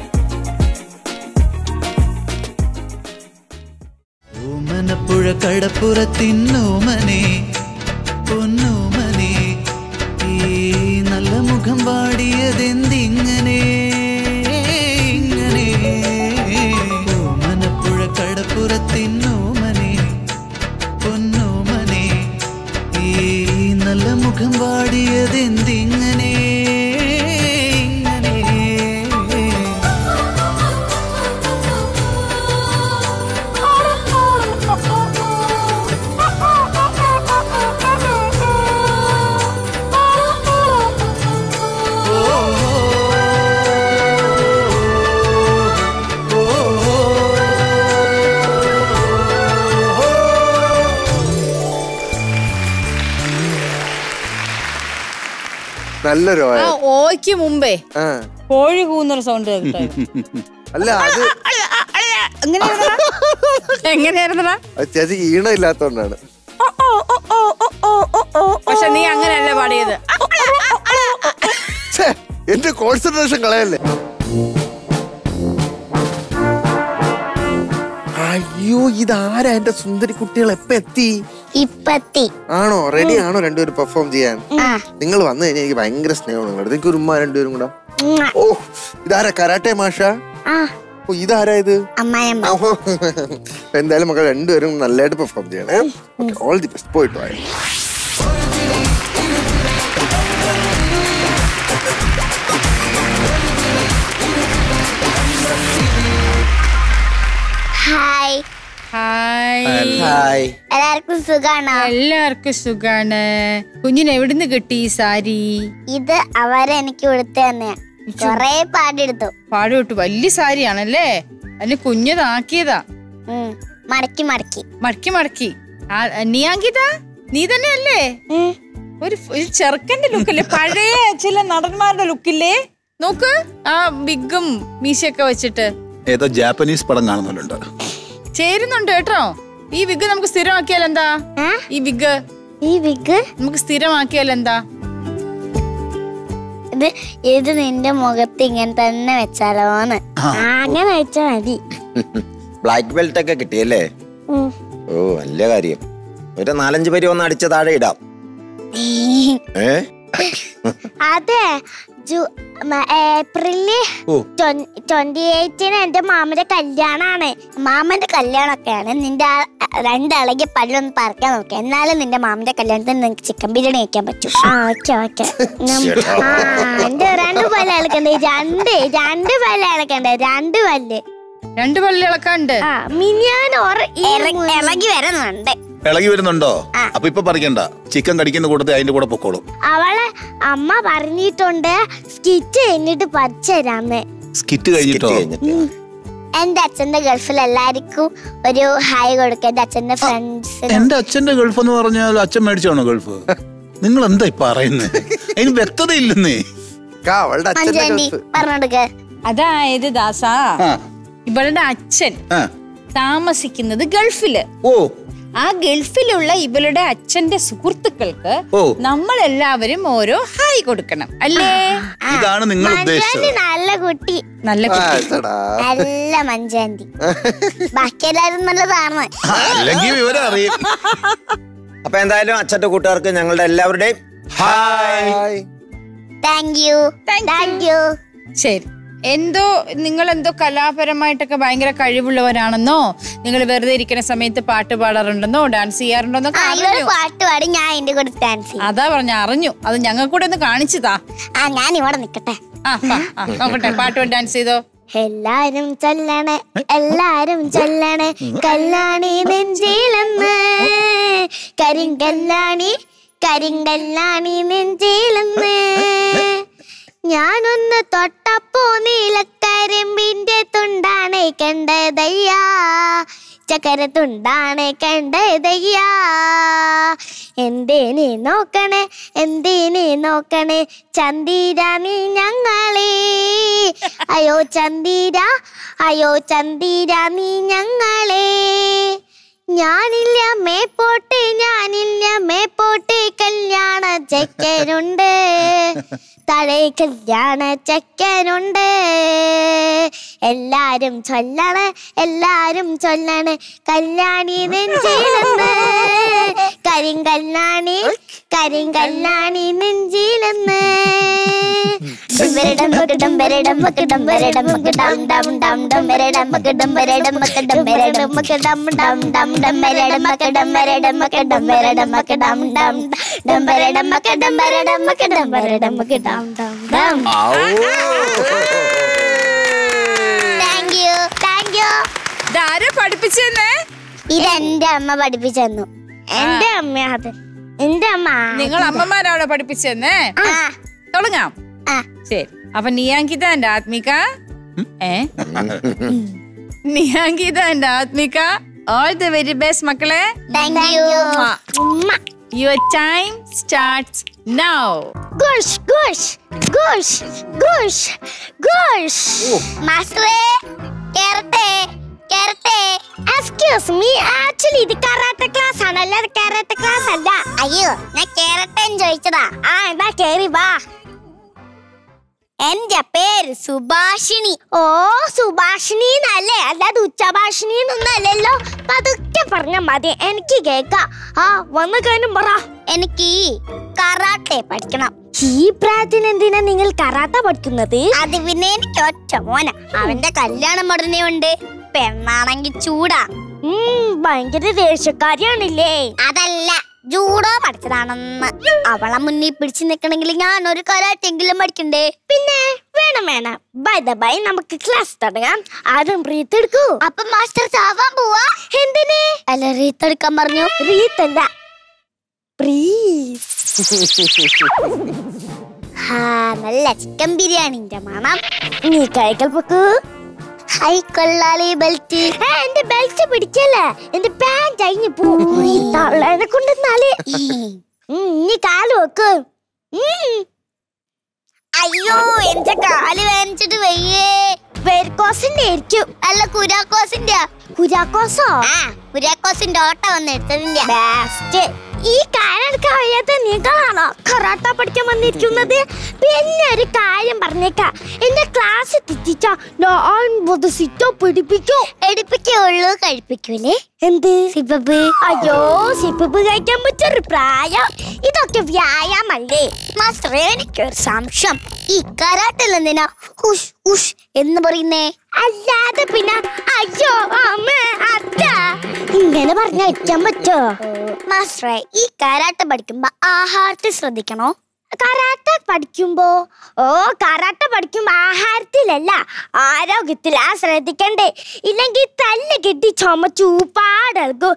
ഓമനപ്പുഴ കടപ്പുറത്തിന്നോമനെ പൊന്നോമനെ ഈ നല്ല മുഖം പാടിയതെന്തിങ്ങനെ ഇങ്ങനെ ഓമനപ്പുഴ കടപ്പുറത്തിന്നോമനെ പൊന്നോമനെ ഈ നല്ല മുഖം പാടിയതെന്തിങ്ങനെ ഇങ്ങനെ നല്ലൊരു ആ ഓയ്ക്ക് മുമ്പേ ആ കോഴി കൂന്നൊരു സൗണ്ട് കേട്ടായിരുന്നു അല്ല അത് എങ്ങനെ എങ്ങനെയായിരുന്നടാ അത് ചേച്ചി ഈണ ഇല്ലാത്തോണ്ടാണ് പക്ഷെ നീ അങ്ങനെയല്ല പാടിയത് ഛേ, എന്റെ കോൺസെൻട്രേഷൻ കളയല്ലേ അയ്യോ ഇതാരാ എന്റെ സുന്ദരി കുട്ടികൾ എപ്പ എത്തി ഇപ്പത്തി ആണോ റെഡി ആണോ രണ്ടുപേരും പെർഫോം ചെയ്യാൻ ആ നിങ്ങൾ വന്നു കഴിഞ്ഞാൽ എനിക്ക് ഭയങ്കര സ്നേഹമാണ് നിങ്ങളുടെ എനിക്ക് ഒരു ഉമ്മ രണ്ടുപേരും കൂടെ ഉമ്മ. ഓ ഇതാരാ കരാട്ടെ മാഷ ആ ഓ ഇതാരാ ഇത് അമ്മായിയമ്മ ഓഹോ. എന്തായാലും മക്കൾ രണ്ടുപേരും നല്ലതായിട്ട് പെർഫോം ചെയ്യണേ ഓൾ ദി ബെസ്റ്റ് പോയിട്ട് വാ ഹായ് ഹായ് ഹായ് എല്ലാവർക്കും സുഖാണോ എല്ലാവർക്കും സുഖാണ് കുഞ്ഞിന് എവിടുന്ന് കിട്ടി ഈ സാരി ഇത് അവരെ എനിക്ക് കൊടുത്തു തന്നെയാ കൊറേ പാടെടുത്തു പാടുവിട്ട് വലിയ സാരിയാണല്ലേ അതിന് കുഞ്ഞതാക്കിയതാ ഉം. മടക്കി മടക്കി മടക്കി മടക്കി ആ, നീയാങ്കിതാ നീ തന്നെ അല്ലേ ഉം. ഒരു ഫ്- ഒരു ചെറുക്കന്റെ ലുക്കല്ലേ പഴയ ചില നടന്മാരുടെ ലുക്കില്ലേ നോക്ക് ആ ബിഗും മീശയൊക്കെ വെച്ചിട്ട് ഏതോ ജാപ്പനീസ് പടം കാണുന്നുണ്ട് ചേരുന്നുണ്ട് കേട്ടോ ഈ വിഗ് നമുക്ക് സ്ഥിരമാക്കിയാൽ എന്താ ആ? ഈ വിഗ് ഈ വിഗ് നമുക്ക് സ്ഥിരമാക്കിയാൽ എന്താ ഇത് ഇത് നിന്റെ മുഖത്ത് ഇങ്ങനെ തന്നെ വെച്ചാലോന്ന് ആ, അങ്ങനെ വെച്ചാ മതി ബ്ലാക്ക് ബെൽറ്റ് ഒക്കെ കിട്ടിയല്ലേ ഉം. ഓ നല്ല കാര്യം ഒരു നാലഞ്ച് പേര് ഒന്ന് അടിച്ച് താഴെ ഇടാം ഏ അതെ ജു- മ- ഏപ്രില് ഓ. ട്വന്റി എയ്റ്റിന് എന്റെ മാമന്റെ കല്യാണാണ് മാമന്റെ കല്യാണമൊക്കെയാണ് നിന്റെ ആ രണ്ട് ഇളകിയ പല്ലൊന്ന് പറിക്കാൻ നോക്കുക എന്നാലും നിന്റെ മാമന്റെ കല്യാണത്തിന് നിനക്ക് ചിക്കൻ ബിരിയാണി കഴിക്കാൻ പറ്റും ആ ഓക്കെ ഓക്കെ എന്റെ രണ്ട് പല്ല് ഇളക്കണ്ടേ രണ്ട് രണ്ട് പല്ല് ഇളക്കണ്ടേ രണ്ട് പല്ല് രണ്ട് പള്ളി ഇളക്കാണ്ട് ആ മിനിയാൻ ഇളകി വരുന്നുണ്ട് ഇളകി വരുന്നുണ്ടോ അപ്പൊ ഇപ്പൊ പറിക്കണ്ട ചിക്കൻ കടിക്കുന്ന കൂട്ടത്തിൽ അതിന്റെ കൂടെ പൊക്കോളും അവളെ അമ്മ പറഞ്ഞിട്ടുണ്ട് സ്കിറ്റ് കഴിഞ്ഞിട്ട് പറിച്ചുതരാന്ന് സ്കിറ്റ് കഴിഞ്ഞിട്ടോ കിറ്റ് കഴിഞ്ഞിട്ട് എന്റെ അച്ഛന്റെ ഗൾഫിൽ എല്ലാവർക്കും ഒരു ഹായ് കൊടുക്കുക എന്റെ അച്ഛന്റെ ഫ്രണ്ട്സിനും എന്റെ അച്ഛന്റെ ഗൾഫ് എന്ന് പറഞ്ഞാൽ അച്ഛൻ മേടിച്ചാണോ ഗൾഫ് നിങ്ങൾ എന്താ ഈ പറയുന്നത് അതിന് വ്യക്തതയില്ലെന്നേ കാ, അവളുടെ അച്ഛന്റെ മഞ്ചാണ്ടി ഗൾഫ്. പറഞ്ഞോടുക്ക അതായത് ദാസാ ആ ഇവളുടെ അച്ഛൻ ആ. താമസിക്കുന്നത് ഗൾഫില് ഓ ആ ഗൾഫിലുള്ള ഇവളുടെ അച്ഛന്റെ സുഹൃത്തുക്കൾക്ക് ഓ. നമ്മൾ എല്ലാവരും ഓരോ ഹായ് കൊടുക്കണം അല്ലേ ഇതാണ് നിങ്ങൾ ഉദ്ദേശിച്ചത് മഞ്ചാണ്ടി നല്ല കുട്ടി നല്ല ആ, കുട്ടി ചേടാ. നല്ല മഞ്ചാണ്ടി ബാക്കി എല്ലാരും നല്ലതാണ് അല്ലെങ്കിൽ വിവരം അറിയും അപ്പൊ എന്തായാലും അച്ഛന്റെ കൂട്ടുകാർക്ക് ഞങ്ങളുടെ എല്ലാവരുടെയും hi. Thank you thank you ശരി എന്തോ നിങ്ങൾ എന്തോ കലാപരമായിട്ടൊക്കെ ഭയങ്കര കഴിവുള്ളവരാണെന്നോ നിങ്ങൾ വെറുതെ ഇരിക്കുന്ന സമയത്ത് പാട്ട് പാടാറുണ്ടെന്നോ ഡാൻസ് ചെയ്യാറുണ്ടെന്നോ ആ ഇവര് പാട്ട് പാടി ഞാൻ എന്റെ കൂടെ ഡാൻസ് ചെയ്യും അതാ പറഞ്ഞ അറിഞ്ഞു അത് ഞങ്ങൾ കൂടെ ഒന്ന് കാണിച്ചതാ ആ ഞാൻ ഇവിടെ നിക്കട്ടെ ആ വാ, ആ, നോക്കട്ടെ പാട്ട് ഡാൻസ് ചെയ്തോ എല്ലാരും ചൊല്ലണേ എല്ലാരും ചൊല്ലണേ കല്ലാണി നെഞ്ചിലെന്ന് കരിങ്കല്ലാണി കരിങ്കല്ലാണി നെഞ്ചിലെന്ന് ഞാനൊന്ന് തൊട്ടപ്പോ നീലക്കരിമ്പിന്റെ തുണ്ടാണ് കണ്ടതയ്യാ ചക്കര തുണ്ടാണ് കണ്ടതയ്യാ എന്തേനെ നോക്കണേ എന്തേനെ നോക്കണേ ചന്ദിര നീ ഞങ്ങളെ അയോ ചന്ദിര അയോ ചന്ദിര നീ ഞങ്ങളെ ഞാനില്ല മേപ്പോട്ട് ഞാനില്ല മേപ്പോട്ട് കല്യാണ ചെക്കനുണ്ട് തളേ കല്യാണ ചെക്കനുണ്ട് എല്ലാരും ചൊല്ലണേ എല്ലാരും ചൊല്ലണേ കല്യാണി നെഞ്ചിലെന്ന് കരിങ്കല്ലാണി കരിങ്കല്ലാണി നെഞ്ചിലെന്ന് ഡംബരടം മകടം ബരടം മകടം ബരടം മകടം ഡം ഡം ഡം ബരടം മകടം ബരടം മകടം ബരടം മകടം ഡം ഡം ഡം ബരടം മകടം ബരടം മകടം ബരടം മകടം ഡം ഡം ബരടം മകടം ബരടം മകടം ബരടം മകടം ഡം ഡം താങ്ക് യു താങ്ക് യു ഇതാരാ പഠിപ്പിച്ചെന്നേ ഇത് എന്റെ അമ്മ പഠിപ്പിച്ചു തന്നു എന്റെ അമ്മ അത് എന്റെ അമ്മ നിങ്ങൾ അമ്മമാരാണോ പഠിപ്പിച്ചെന്നേ ആ തുടങ്ങാം ആ ശരി അപ്പൊ നിയാങ്കിത എന്റെ ആത്മിക ഏ നിയാങ്കിത എന്റെ Athmika all the very best മക്കളെ താങ്ക് യു ഉമ്മ യുവർ ടൈം സ്റ്റാർട്ട്സ് നൗ ഗുഷ് ഗുഷ് ഗുഷ് ഗുഷ് ഗുഷ് മാസ്റ്ററേ കേറട്ടെ കേറ എക്സ്ക്യൂസ് മീ ആക്ച്വലി ഇത് കരാട്ടെ ക്ലാസ് ആണ് അല്ലാതെ കരാട്ടെ ക്ലാസ് അല്ല അയ്യോ ഞാൻ കേറട്ടെ ചോദിച്ചതാ ആ എന്നാ കേറി വാ എന്റെ പേര് സുഭാഷിണി ഓ സുഭാഷിണി എന്നല്ലേ അല്ലാതെ ഉച്ചഭാഷിണി എന്നൊന്നല്ലല്ലോ പതുക്കെ പറഞ്ഞ മതി എനിക്ക് കേക്കാം ആ വന്ന കാര്യം പറ എനിക്ക് കറാട്ടെ പഠിക്കണം ഈ പ്രായത്തിന് എന്തിനാ നിങ്ങൾ കറാട്ട പഠിക്കുന്നത് അത് പിന്നെ എനിക്ക് ഒറ്റ മോന അവന്റെ കല്യാണം ഉടനെ ഉണ്ട് പെണ്ണാണെങ്കിൽ ചൂടാ ഭയങ്കര ദേഷ്യക്കാരിയാണില്ലേ അതല്ല ജൂഡോ പഠിച്ചതാണെന്ന് അവളെ മുന്നിൽ പിടിച്ചു നിൽക്കണമെങ്കിൽ ഞാൻ ഒരു കരാട്ടെങ്കിലും പഠിക്കണ്ടേ പിന്നെ വേണം വേണം ബൈ ദ ബൈ നമുക്ക് ക്ലാസ് തുടങ്ങാം ആദ്യം റീത്ത് എടുക്കൂ അപ്പൊ മാസ്റ്റർ ചാവാൻ പോവാ എന്തിന് അല്ല റീത്ത് എടുക്കാൻ പറഞ്ഞു റീത്ത് അല്ല ഹാ നല്ല ചിക്കൻ ബിരിയാണിന്റെ മണം നീ കഴിക്കൽ പൊക്കൂ ഹൈ കൊള്ളാലി ബെൽറ്റ് എന്റെ ബെൽറ്റ് പിടിക്കല്ലേ എന്റെ പാന്റ് അഴിഞ്ഞു പോയി തള്ളേനെ കൊണ്ടെന്നാല് നീ കാല് വെക്ക് ഉം. അയ്യോ എന്റെ കാല് വേദനിച്ചിട്ട് വയ്യേ വെരിക്കോസിന്റെ ആയിരിക്കും അല്ല കുരാക്കോസിന്റെ കുരാക്കോസോ ആ കുരാക്കോസിന്റെ ഓട്ട വന്ന് എടുത്തതിന്റെ ബെസ്റ്റ് ഈ കാലെടുക്കാൻ വയ്യാത്ത നീകളാണോ കറാട്ട പഠിക്കാൻ വന്നിരിക്കുന്നത് പിന്നെ ഒരു കാര്യം പറഞ്ഞേക്കാം എന്റെ ക്ലാസ് തെറ്റിച്ച ഞാൻ സിറ്റോ പിടിപ്പിക്കൂ എടുപ്പിക്കുള്ളൂ കഴിപ്പിക്കൂലേ എന്ത് സിബബ് അയ്യോ സിബബ് കഴിക്കാൻ പറ്റൊരു പ്രായം ഇതൊക്കെ വ്യായാമല്ലേ മാസ്റ്റർ എനിക്കൊരു സംശയം ഈ കരാട്ടിൽ എന്തിനാ ഉഷ് ഉഷ് എന്ന് പറയുന്നേ അല്ലാതെ പിന്നെ അയ്യോ അമ്മ അത്ത ഇങ്ങനെ പറഞ്ഞ അയക്കാൻ പറ്റോ മാസ്റ്ററെ ഈ കരാട്ടെ പഠിക്കുമ്പോ ആഹാരത്തിൽ ശ്രദ്ധിക്കണോ കരാട്ടെ പഠിക്കുമ്പോ ഓ കരാട്ടെ പഠിക്കുമ്പോ ആഹാരത്തിലല്ല ആരോഗ്യത്തിലാ ശ്രദ്ധിക്കണ്ടേ ഇല്ലെങ്കിൽ തല്ല് കിട്ടി ചുമച്ചു പാടൽക്കും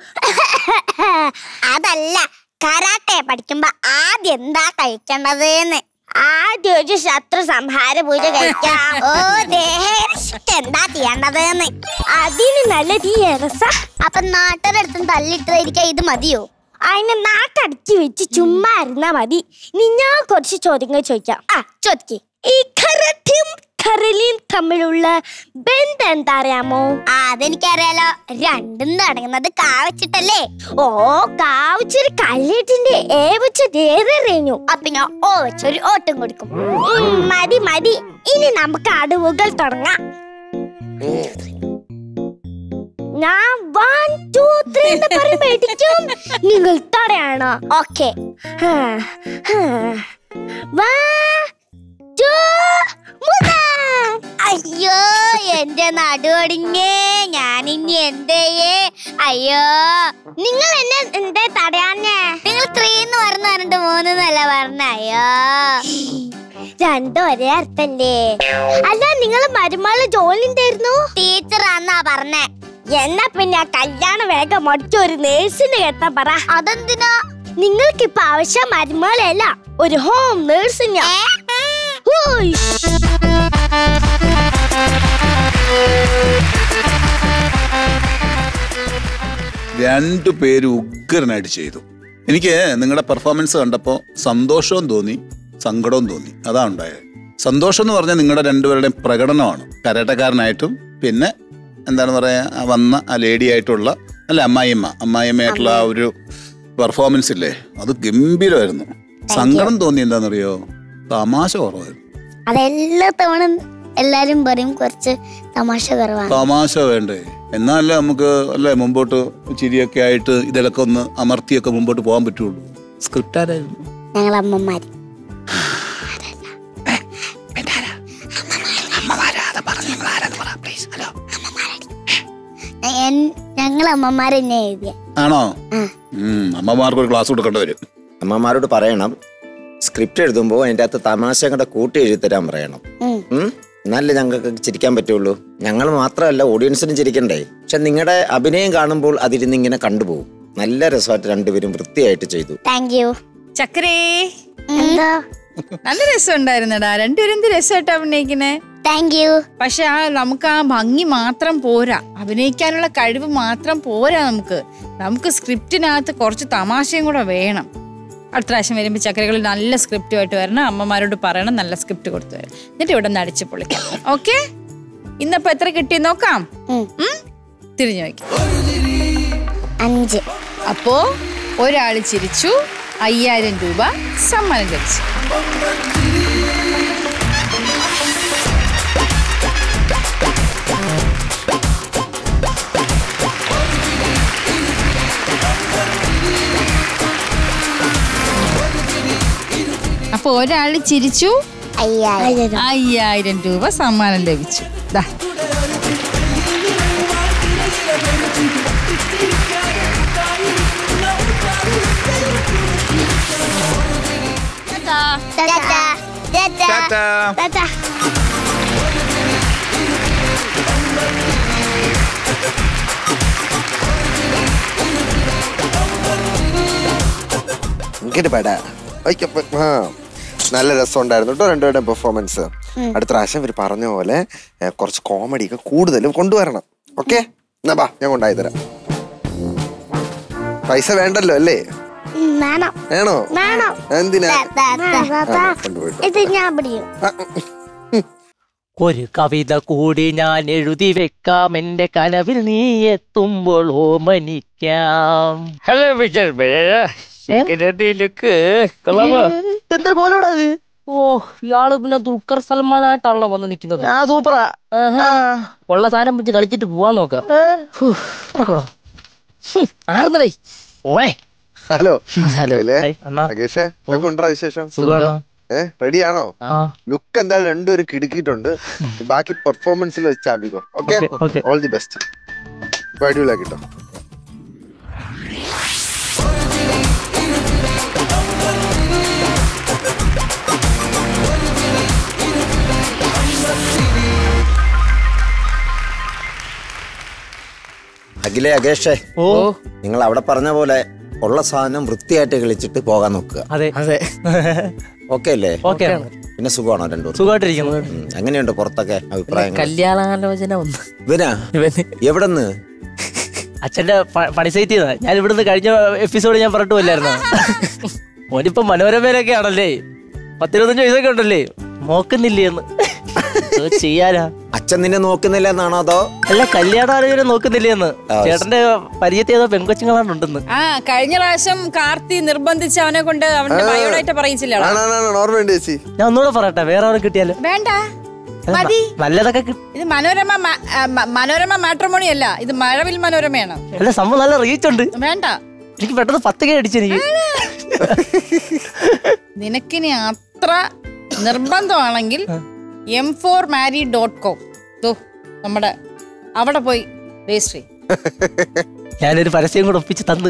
അതല്ല കരാട്ടെ പഠിക്കുമ്പോ ആദ്യം എന്താ കഴിക്കേണ്ടതെന്ന് ആദ്യം ഒരു ശത്രു സംഹാര പൂജ കഴിക്കാം ഓ ദേഹരക്ഷയ്ക്ക് എന്താ ചെയ്യേണ്ടതെന്ന് അതിന് നല്ലത് ഈ രസ അപ്പൊ നാട്ടുകാരടുത്തും തല്ലിട്ടതായിരിക്കാം ഇത് മതിയോ അതിനെ നാക്കടക്കി വെച്ച് ചുമ്മാ ഇരുന്നാ മതി നീ ഞാൻ കുറച്ച് ചോദ്യങ്ങൾ ചോദിക്കാം ആ ചോദിക്കേ ഈ കരട്ടിയും കരലിയും തമ്മിലുള്ള ബന്ധം എന്താ അറിയാമോ ആ അതെനിക്കറിയാലോ രണ്ടും തുടങ്ങുന്നത് കാവച്ചിട്ടല്ലേ ഓ കാവച്ചൊരു കല്ലേറ്റിന്റെ ഏ വെച്ചത് ഏതെറിഞ്ഞു അപ്പൊ ഞാൻ ഓ വെച്ചൊരു ഓട്ടം കൊടുക്കും ഉം, മതി മതി ഇനി നമുക്ക് അടവുകൾ തുടങ്ങാം ഞാൻ വൺ ടു ത്രീ എന്ന് പറയുമ്പോ ഇടിക്കും നിങ്ങൾ തടയാണോ ഓക്കെ അയ്യോ എന്റെ നടുവടിഞ്ഞേ ഞാൻ ഇനി എന്തേയേ അയ്യോ നിങ്ങൾ എന്നെ എന്തേ തടയാഞ്ഞേ നിങ്ങൾ ത്രീ എന്ന് പറഞ്ഞു പറഞ്ഞിട്ട് മൂന്നല്ല പറഞ്ഞ അയ്യോ രണ്ടും ഒരേ അർത്ഥല്ലേ അല്ല നിങ്ങൾ മരുമകള് ജോലി ഉണ്ടായിരുന്നു ടീച്ചർ ആന്നാ പറഞ്ഞേ എന്നാ പിന്നെ ആ കല്യാണം വേഗം മുടക്കി ഒരു നേഴ്സിന് കേട്ടാ പറ അതെന്തിനാ നിങ്ങൾക്ക് ഇപ്പൊ ആവശ്യം മരുമകളല്ല ഒരു ഹോം നേഴ്സിനാ ഹൂയ്. രണ്ടു പേരും ഉഗ്രനായിട്ട് ചെയ്തു എനിക്ക് നിങ്ങളുടെ പെർഫോമൻസ് കണ്ടപ്പോൾ സന്തോഷവും തോന്നി സങ്കടവും തോന്നി അതാ ഉണ്ടായത് സന്തോഷം എന്ന് പറഞ്ഞാൽ നിങ്ങളുടെ രണ്ടുപേരുടെയും പ്രകടനമാണ് കരാട്ടക്കാരനായിട്ടും പിന്നെ എന്താണ് പറയുക ആ വന്ന ആ ലേഡി ആയിട്ടുള്ള അല്ല അമ്മായിയമ്മ അമ്മായിയമ്മയായിട്ടുള്ള ആ ഒരു പെർഫോമൻസ് ഇല്ലേ അത് ഗംഭീരമായിരുന്നു സങ്കടം തോന്നി എന്താണെന്നറിയോ തമാശ കുറവായിരുന്നു അതെല്ലാ തവണ എല്ലാരും പറയും കുറച്ച് തമാശ കുറവാണ് തമാശ വേണ്ടേ എന്നാലേ നമുക്ക് അല്ലേ മുമ്പോട്ട് ചിരിയൊക്കെ ആയിട്ട് ഇതിലൊക്കെ ഒന്ന് അമർത്തിയൊക്കെ മുമ്പോട്ട് പോകാൻ പറ്റുള്ളൂ സ്ക്രിപ്റ്റ് ആരായിരുന്നു ഞങ്ങൾ അമ്മമാര് ഞങ്ങൾ അമ്മമാരെന്നെ എഴുതിയ ആണോ ഉം, അമ്മമാർക്ക് ഒരു ക്ലാസ് കൊടുക്കേണ്ടി വരും അമ്മമാരോട് പറയണം സ്ക്രിപ്റ്റ് എഴുതുമ്പോൾ അതിൻ്റെ അകത്ത് തമാശ കൂടെ കൂട്ടി എഴുതി തരാൻ പറയണം ഉം. ഉം? എന്നാലേ ഞങ്ങൾക്ക് ചിരിക്കാൻ പറ്റുള്ളൂ ഞങ്ങൾ മാത്രമല്ല ഓഡിയൻസിനും ചിരിക്കണ്ടേ പക്ഷെ നിങ്ങളുടെ അഭിനയം കാണുമ്പോൾ അതിരുന്ന് ഇങ്ങനെ കണ്ടുപോകും നല്ല രസമായിട്ട് രണ്ടുപേരും വൃത്തിയായിട്ട് ചെയ്തു താങ്ക് യു ചക്കരേ എന്താ നല്ല രസമുണ്ടായിരുന്നടാ രണ്ടുപേരും എന്ത് രസമായിട്ട് അഭിനയിക്കണേ താങ്ക് യു പക്ഷെ ആ നമുക്ക് ആ ഭംഗി മാത്രം പോരാ അഭിനയിക്കാനുള്ള കഴിവ് മാത്രം പോരാ നമുക്ക് നമുക്ക് സ്ക്രിപ്റ്റിനകത്ത് കുറച്ച് തമാശയും കൂടെ വേണം അടുത്ത പ്രാവശ്യം വരുമ്പോൾ ചക്കരകളിൽ നല്ല സ്ക്രിപ്റ്റുമായിട്ട് വരണം അമ്മമാരോട് പറയണം നല്ല സ്ക്രിപ്റ്റ് കൊടുത്തു വരണം എന്നിട്ട് ഇവിടെ നിന്ന് അടിച്ച് പൊളിക്കാം ഓക്കെ ഇന്നപ്പോ എത്ര കിട്ടി നോക്കാം ഉം. ഉം? തിരിഞ്ഞു നോക്കി ഒരു തിരി അഞ്ച് അപ്പോ ഒരാൾ ചിരിച്ചു അയ്യായിരം രൂപ സമ്മാനം ലഭിച്ചു അപ്പൊ ഒരാൾ ചിരിച്ചു അയ്യായിരം അയ്യായിരം രൂപ സമ്മാനം ലഭിച്ചു ദാ ടാറ്റാ. ടാറ്റാ. ടാറ്റാ. ഇങ്ങോട്ട് പെടാ ഒയ്ക്കപ്പ ആ നല്ല രസമുണ്ടായിരുന്നു കേട്ടോ രണ്ടുപേരുടെയും പെർഫോമൻസ് അടുത്ത പ്രാവശ്യം ഇവർ പറഞ്ഞ പോലെ ഏ, കുറച്ച് കോമഡി ഒക്കെ കൂടുതലും കൊണ്ടുവരണം ഓക്കെ എന്നാ ബാ ഞാൻ കൊണ്ടായി തരാം പൈസ വേണ്ടല്ലോ അല്ലേ ഉം, വേണം വേണോ വേണം എന്തിനാ ടാ, ടാ, ടാ, ടാ. ആ, കൊണ്ടുപോയിട്ട് ഇത് ഞാൻ പിടിക്കും ആ, ഉം. ഒരു കവിത കൂടി ഞാൻ എഴുതി വെക്കാം എന്റെ കനവിൽ നീ എത്തുമ്പോൾ ഓമനിക്കാം ഹലോ മിസ്റ്റർ എന്താ പോലോടാ അത് ഓ ഇയാള് പിന്നെ ദുൽഖർ സൽമാനായിട്ടാണല്ലോ വന്ന് നിൽക്കുന്നത് ആ സൂപ്പറാ ഉള്ള സാധനം വെച്ച് കളിച്ചിട്ട് പോവാൻ നോക്കാം ഹൂ, നടക്കണോ? ഹും, ആർന്നടേ ഓേ ഹലോ ഹലോ ഇല്ലേ? ഹായ്, അണ്ണാ മകേഷേ ഉണ്ടോ വിശേഷം സുഖാണോ ഏ റെഡിയാണോ ആ ലുക്ക് എന്തായാലും രണ്ടുപേരും കിടുക്കിയിട്ടുണ്ട് ബാക്കി പെർഫോമൻസിൽ വെച്ചാമ്പിക്കോ okay Okay, okay. All the best അടിപൊളിയാക്കിട്ടോ അഖിലേ അകേഷേ ഓ നിങ്ങൾ അവിടെ പറഞ്ഞ പോലെ ഉള്ള സാധനം വൃത്തിയായിട്ട് കളിച്ചിട്ട് പോകാൻ നോക്കുക അതെ അതെ ഓക്കെ അല്ലേ ഓക്കെ പിന്നെ സുഖമാണോ രണ്ടു സുഖമായിട്ടിരിക്കുന്നു എങ്ങനെയുണ്ട് പുറത്തൊക്കെ അഭിപ്രായങ്ങൾ കല്യാണാലോചന ഒന്ന് ഇവനാ ഇവന് എവിടെന്ന് അച്ഛന്റെ പ- പണി സൈറ്റ് ചെയ്താ ഞാൻ ഇവിടുന്ന് കഴിഞ്ഞ എപ്പിസോഡ് ഞാൻ പറഞ്ഞിട്ട് പോലായിരുന്നു ഓനിപ്പോ മനോരമയിലൊക്കെ ആണല്ലേ പത്തിരുപത്തഞ്ച് വയസ്സൊക്കെ ഉണ്ടല്ലേ നോക്കുന്നില്ലേ എന്ന് എന്തോ ചെയ്യാനാ അച്ഛൻ നിന്നെ നോക്കുന്നില്ല എന്നാണോ അതോ അല്ല കല്യാണാലോചന നോക്കുന്നില്ലേ എന്ന് ആ, ചേട്ടന്റെ പരിചയത്തിൽ ഏതോ പെൺകൊച്ചുങ്ങളാണുണ്ടെന്ന് ആ കഴിഞ്ഞ പ്രാവശ്യം കാർത്തി നിർബന്ധിച്ച് അവനെ കൊണ്ട് അവന്റെ ബയോഡാറ്റ പറയിച്ചില്ലടാ ആണാണ് ഓർമ്മയുണ്ട് ചേച്ചി ഞാൻ ഒന്നുകൂടെ പറയട്ടെ വേറെ ആരും കിട്ടിയാലോ വേണ്ട അല്ല, മതി നല്ലതൊക്കെ കിട്ടി ഇത് മനോരമ മ- ആ, മ- മനോരമ മാട്രിമോണി അല്ല ഇത് മഴവിൽ മനോരമയാണ് അല്ല സംഭവം നല്ല റീച്ച് ഉണ്ട് വേണ്ട എനിക്ക് പെട്ടെന്ന് പത്ത് കെ അടിച്ചെനിക്ക് നിനക്കിനി അത്ര നിർബന്ധമാണെങ്കിൽ M four marry dot com നമ്മുടെ അവിടെ പോയി രജിസ്റ്റർ ചെയ്യും ഞാനൊരു പരസ്യം കൂടെ ഒപ്പിച്ച് തന്ന്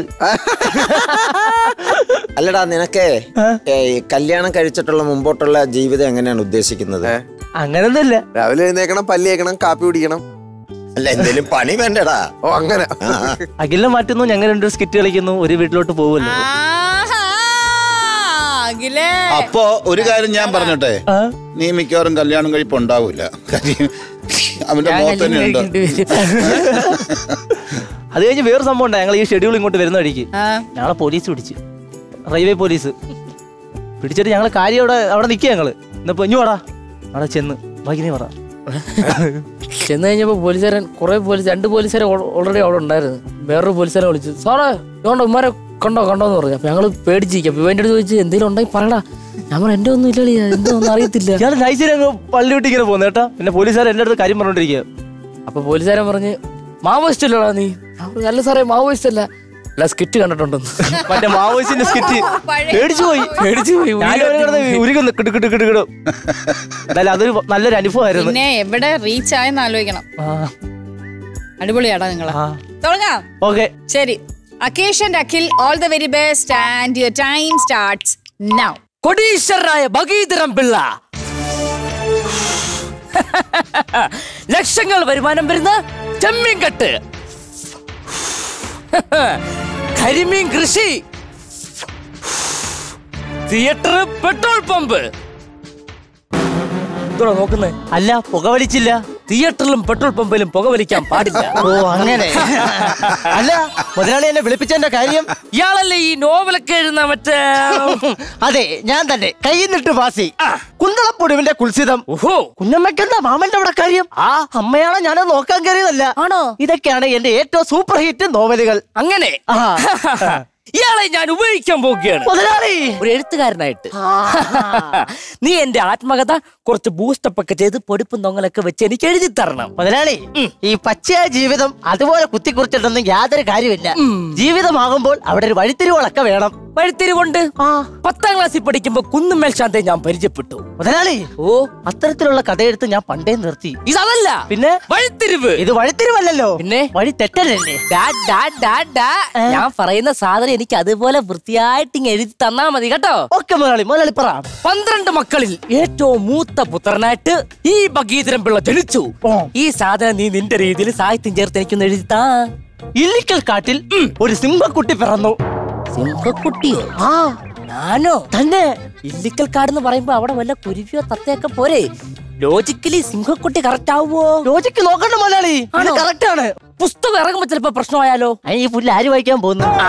അല്ലടാ നിനക്കേ ഏ, ഈ കല്യാണം കഴിച്ചിട്ടുള്ള മുമ്പോട്ടുള്ള ജീവിതം എങ്ങനെയാണ് ഉദ്ദേശിക്കുന്നത് അങ്ങനൊന്നുമില്ല രാവിലെ എഴുന്നേക്കണം പല്ലി കേൾക്കണം കാപ്പി കുടിക്കണം അല്ല എന്തേലും പണി വേണ്ടടാ ഓ അങ്ങനെ ആ, ആ. അഖിലിനെ മാറ്റുന്നു ഞങ്ങൾ രണ്ടു സ്കിറ്റ് കളിക്കുന്നു ഒരു വീട്ടിലോട്ട് പോകുമല്ലോ ആഹാ, അഖിലേ അപ്പോ ഒരു കാര്യം ഞാൻ പറഞ്ഞോട്ടെ ആ? നീ മിക്കവാറും കല്യാണം കഴിപ്പ് ഉണ്ടാവൂല കാര്യം അവന്റെ ഞാൻ മുഖത്ത് തന്നെ കല്യാണം ഉണ്ട് കഴിക്കേണ്ടി വരും. അത് കഴിഞ്ഞ് വേറെ സംഭവം ഉണ്ടായി ഞങ്ങൾ ഈ ഷെഡ്യൂൾ ഇങ്ങോട്ട് വരുന്ന വഴിക്ക് ആ, ഞങ്ങളെ പോലീസ് പിടിച്ച് റെയിൽവേ പോലീസ് പിടിച്ചിട്ട് ഞങ്ങൾ കാര്യം അവിടെ അവിടെ നിൽക്കുക ഞങ്ങള് ഇന്നിപ്പോ ഇഞ്ഞു വാടാ അവിടെ ചെന്ന് ബാക്കി പറ ചെന്ന് കഴിഞ്ഞപ്പോ പോലീസുകാരൻ കുറെ പോലീസ് രണ്ട് പോലീസുകാരെ ഓൾറെഡി അവിടെ ഉണ്ടായിരുന്നു വേറൊരു പോലീസുകാരെ വിളിച്ചു സാറേ ഇതുകൊണ്ട് ഉമ്മാരെ കണ്ടോ കണ്ടോ എന്ന് പറഞ്ഞു അപ്പൊ ഞങ്ങള് പേടിച്ചിരിക്കും അപ്പൊ ഇവന്റെ അടുത്ത് ചോദിച്ചു എന്തെങ്കിലും ഉണ്ടെങ്കിൽ പറയടാ ഞാൻ പറഞ്ഞു എന്റെ ഒന്നും ഇല്ലടി എന്തോ ഒന്നും അറിയത്തില്ല ഇയാൾ നൈസിൽ അങ്ങ് പള്ളി വിട്ട് ഇങ്ങനെ പോകുന്നു കേട്ടോ പിന്നെ പോലീസുകാർ എൻ്റെ അടുത്ത് കാര്യം പറഞ്ഞോണ്ടിരിക്കുക അപ്പൊ പോലീസുകാരൻ പറഞ്ഞ് മാവോയിസ്റ്റ് അല്ലടാ നീ ഞാൻ പറഞ്ഞു, അല്ല സാറേ മാവോയിസ്റ്റ് അല്ല അല്ല സ്കിറ്റ് കണ്ടിട്ടുണ്ടെന്ന് മറ്റേ മാവോയിസ്റ്റിന്റെ സ്കിറ്റ് പഴയ- പേടിച്ചു പോയി പേടിച്ചു പോയി ഉരുകുന്നു കിടു കിടു കിടു കിടു എന്തായാലും അതൊരു നല്ലൊരു അനുഭവമായിരുന്നു പിന്നെ എവിടെ റീച്ച് ആയെന്ന് ആലോചിക്കണം ആ അടിപൊളിയാടാ നിങ്ങളെ ആ തുടങ്ങാം ഓക്കെ ശരി Akesh and Akhil all the very best and your time starts now കൊടീശ്വരനായ ഭഗീധരം പിള്ള ലക്ഷങ്ങൾ വരുമാനം വരുന്ന ചെമ്മീൻ കെട്ട് കരിമീൻ കൃഷി തിയേറ്റർ പെട്രോൾ പമ്പ് നോക്കുന്നേ അല്ല പുക വലിച്ചില്ല തിയേറ്ററിലും പെട്രോൾ പമ്പിലും പുകവലിക്കാൻ പാടില്ല ഓ അങ്ങനെ അല്ല മുതലാളി എന്നെ വിളിപ്പിച്ചതിന്റെ കാര്യം ഇയാളല്ലേ ഈ നോവലൊക്കെ എഴുതുന്ന മറ്റേ അതെ ഞാൻ തന്നെ കയ്യിൽ നിട്ട് പാസി കുന്തളപ്പൊടിവിന്റെ കുൽസിതം ഓഹോ കുഞ്ഞമ്മക്കെന്താ മാമന്റെ അവിടെ കാര്യം ആ അമ്മയാണോ ഞാനത് നോക്കാൻ കയറിയതല്ല ആണോ ഇതൊക്കെയാണ് എന്റെ ഏറ്റവും സൂപ്പർ ഹിറ്റ് നോവലുകൾ അങ്ങനെ ആ. ഇയാളെ ഞാൻ ഉപയോഗിക്കാൻ പോവുകയാണ് മുതലാളി ഒരു എഴുത്തുകാരനായിട്ട് നീ എന്റെ ആത്മകഥ കുറച്ച് ബൂസ്റ്റപ്പ് ഒക്കെ ചെയ്ത് പൊടിപ്പും തൊങ്ങലൊക്കെ വെച്ച് എനിക്ക് എഴുതി തരണം മുതലാളി ഈ പച്ചയായ ജീവിതം അതുപോലെ കുത്തിക്കുറിച്ചിട്ടൊന്നും യാതൊരു കാര്യമില്ല ജീവിതമാകുമ്പോൾ അവിടെ ഒരു വഴിത്തിരിവുകളൊക്കെ വേണം വഴിത്തിരിവുണ്ട് പത്താം ക്ലാസ്സിൽ പഠിക്കുമ്പോ കുന്നുമേൽ ശാന്തയെ ഞാൻ പരിചയപ്പെട്ടു മുതലാളി ഓ അത്തരത്തിലുള്ള കഥയെടുത്ത് ഞാൻ പണ്ടേ നിർത്തി ഇതല്ല പിന്നെ വഴിത്തിരിവ് ഇത് വഴിത്തിരിവല്ലല്ലോ പിന്നെ വഴി തെറ്റല്ലേ ഡാ, ഡാ, ഡാ, ഡാ. ഞാൻ പറയുന്ന സാധനം എനിക്ക് അതുപോലെ വൃത്തിയായിട്ട് ഇങ്ങ് എഴുതി തന്നാ മതി കേട്ടോ ഓക്കെ മുതലാളി മുതലാളി പറ പന്ത്രണ്ട് മക്കളിൽ ഏറ്റവും മൂത്ത പുത്രനായിട്ട് ഈ ഭഗീധരൻ പിള്ള ജനിച്ചു ഓ. ഈ സാധനം നീ നിന്റെ രീതിയിൽ സാഹിത്യം ചേർത്ത് എനിക്കൊന്ന് എഴുതി താ ഇല്ലിക്കൽ കാട്ടിൽ ഒരു സിംഹക്കുട്ടി പിറന്നു സിംഹക്കുട്ടിയോ ആ ഞാനോ തന്നെ ഇല്ലിക്കൽ കാടെന്ന് പറയുമ്പോ അവിടെ വല്ല കുരുവിയോ തത്തയൊക്കെ പോരെ ലോജിക്കലി സിംഹക്കുട്ടി കറക്റ്റ് ആവുമോ ലോജിക്ക് നോക്കണ്ട മുതലാളി ഇത് ആണോ? കറക്റ്റ് ആണ് പുസ്തകം ഇറങ്ങുമ്പോ ചിലപ്പോ പ്രശ്നമായാലോ അയ്യ, ഈ പുല്ല് ആര് വായിക്കാൻ പോകുന്നു ആ.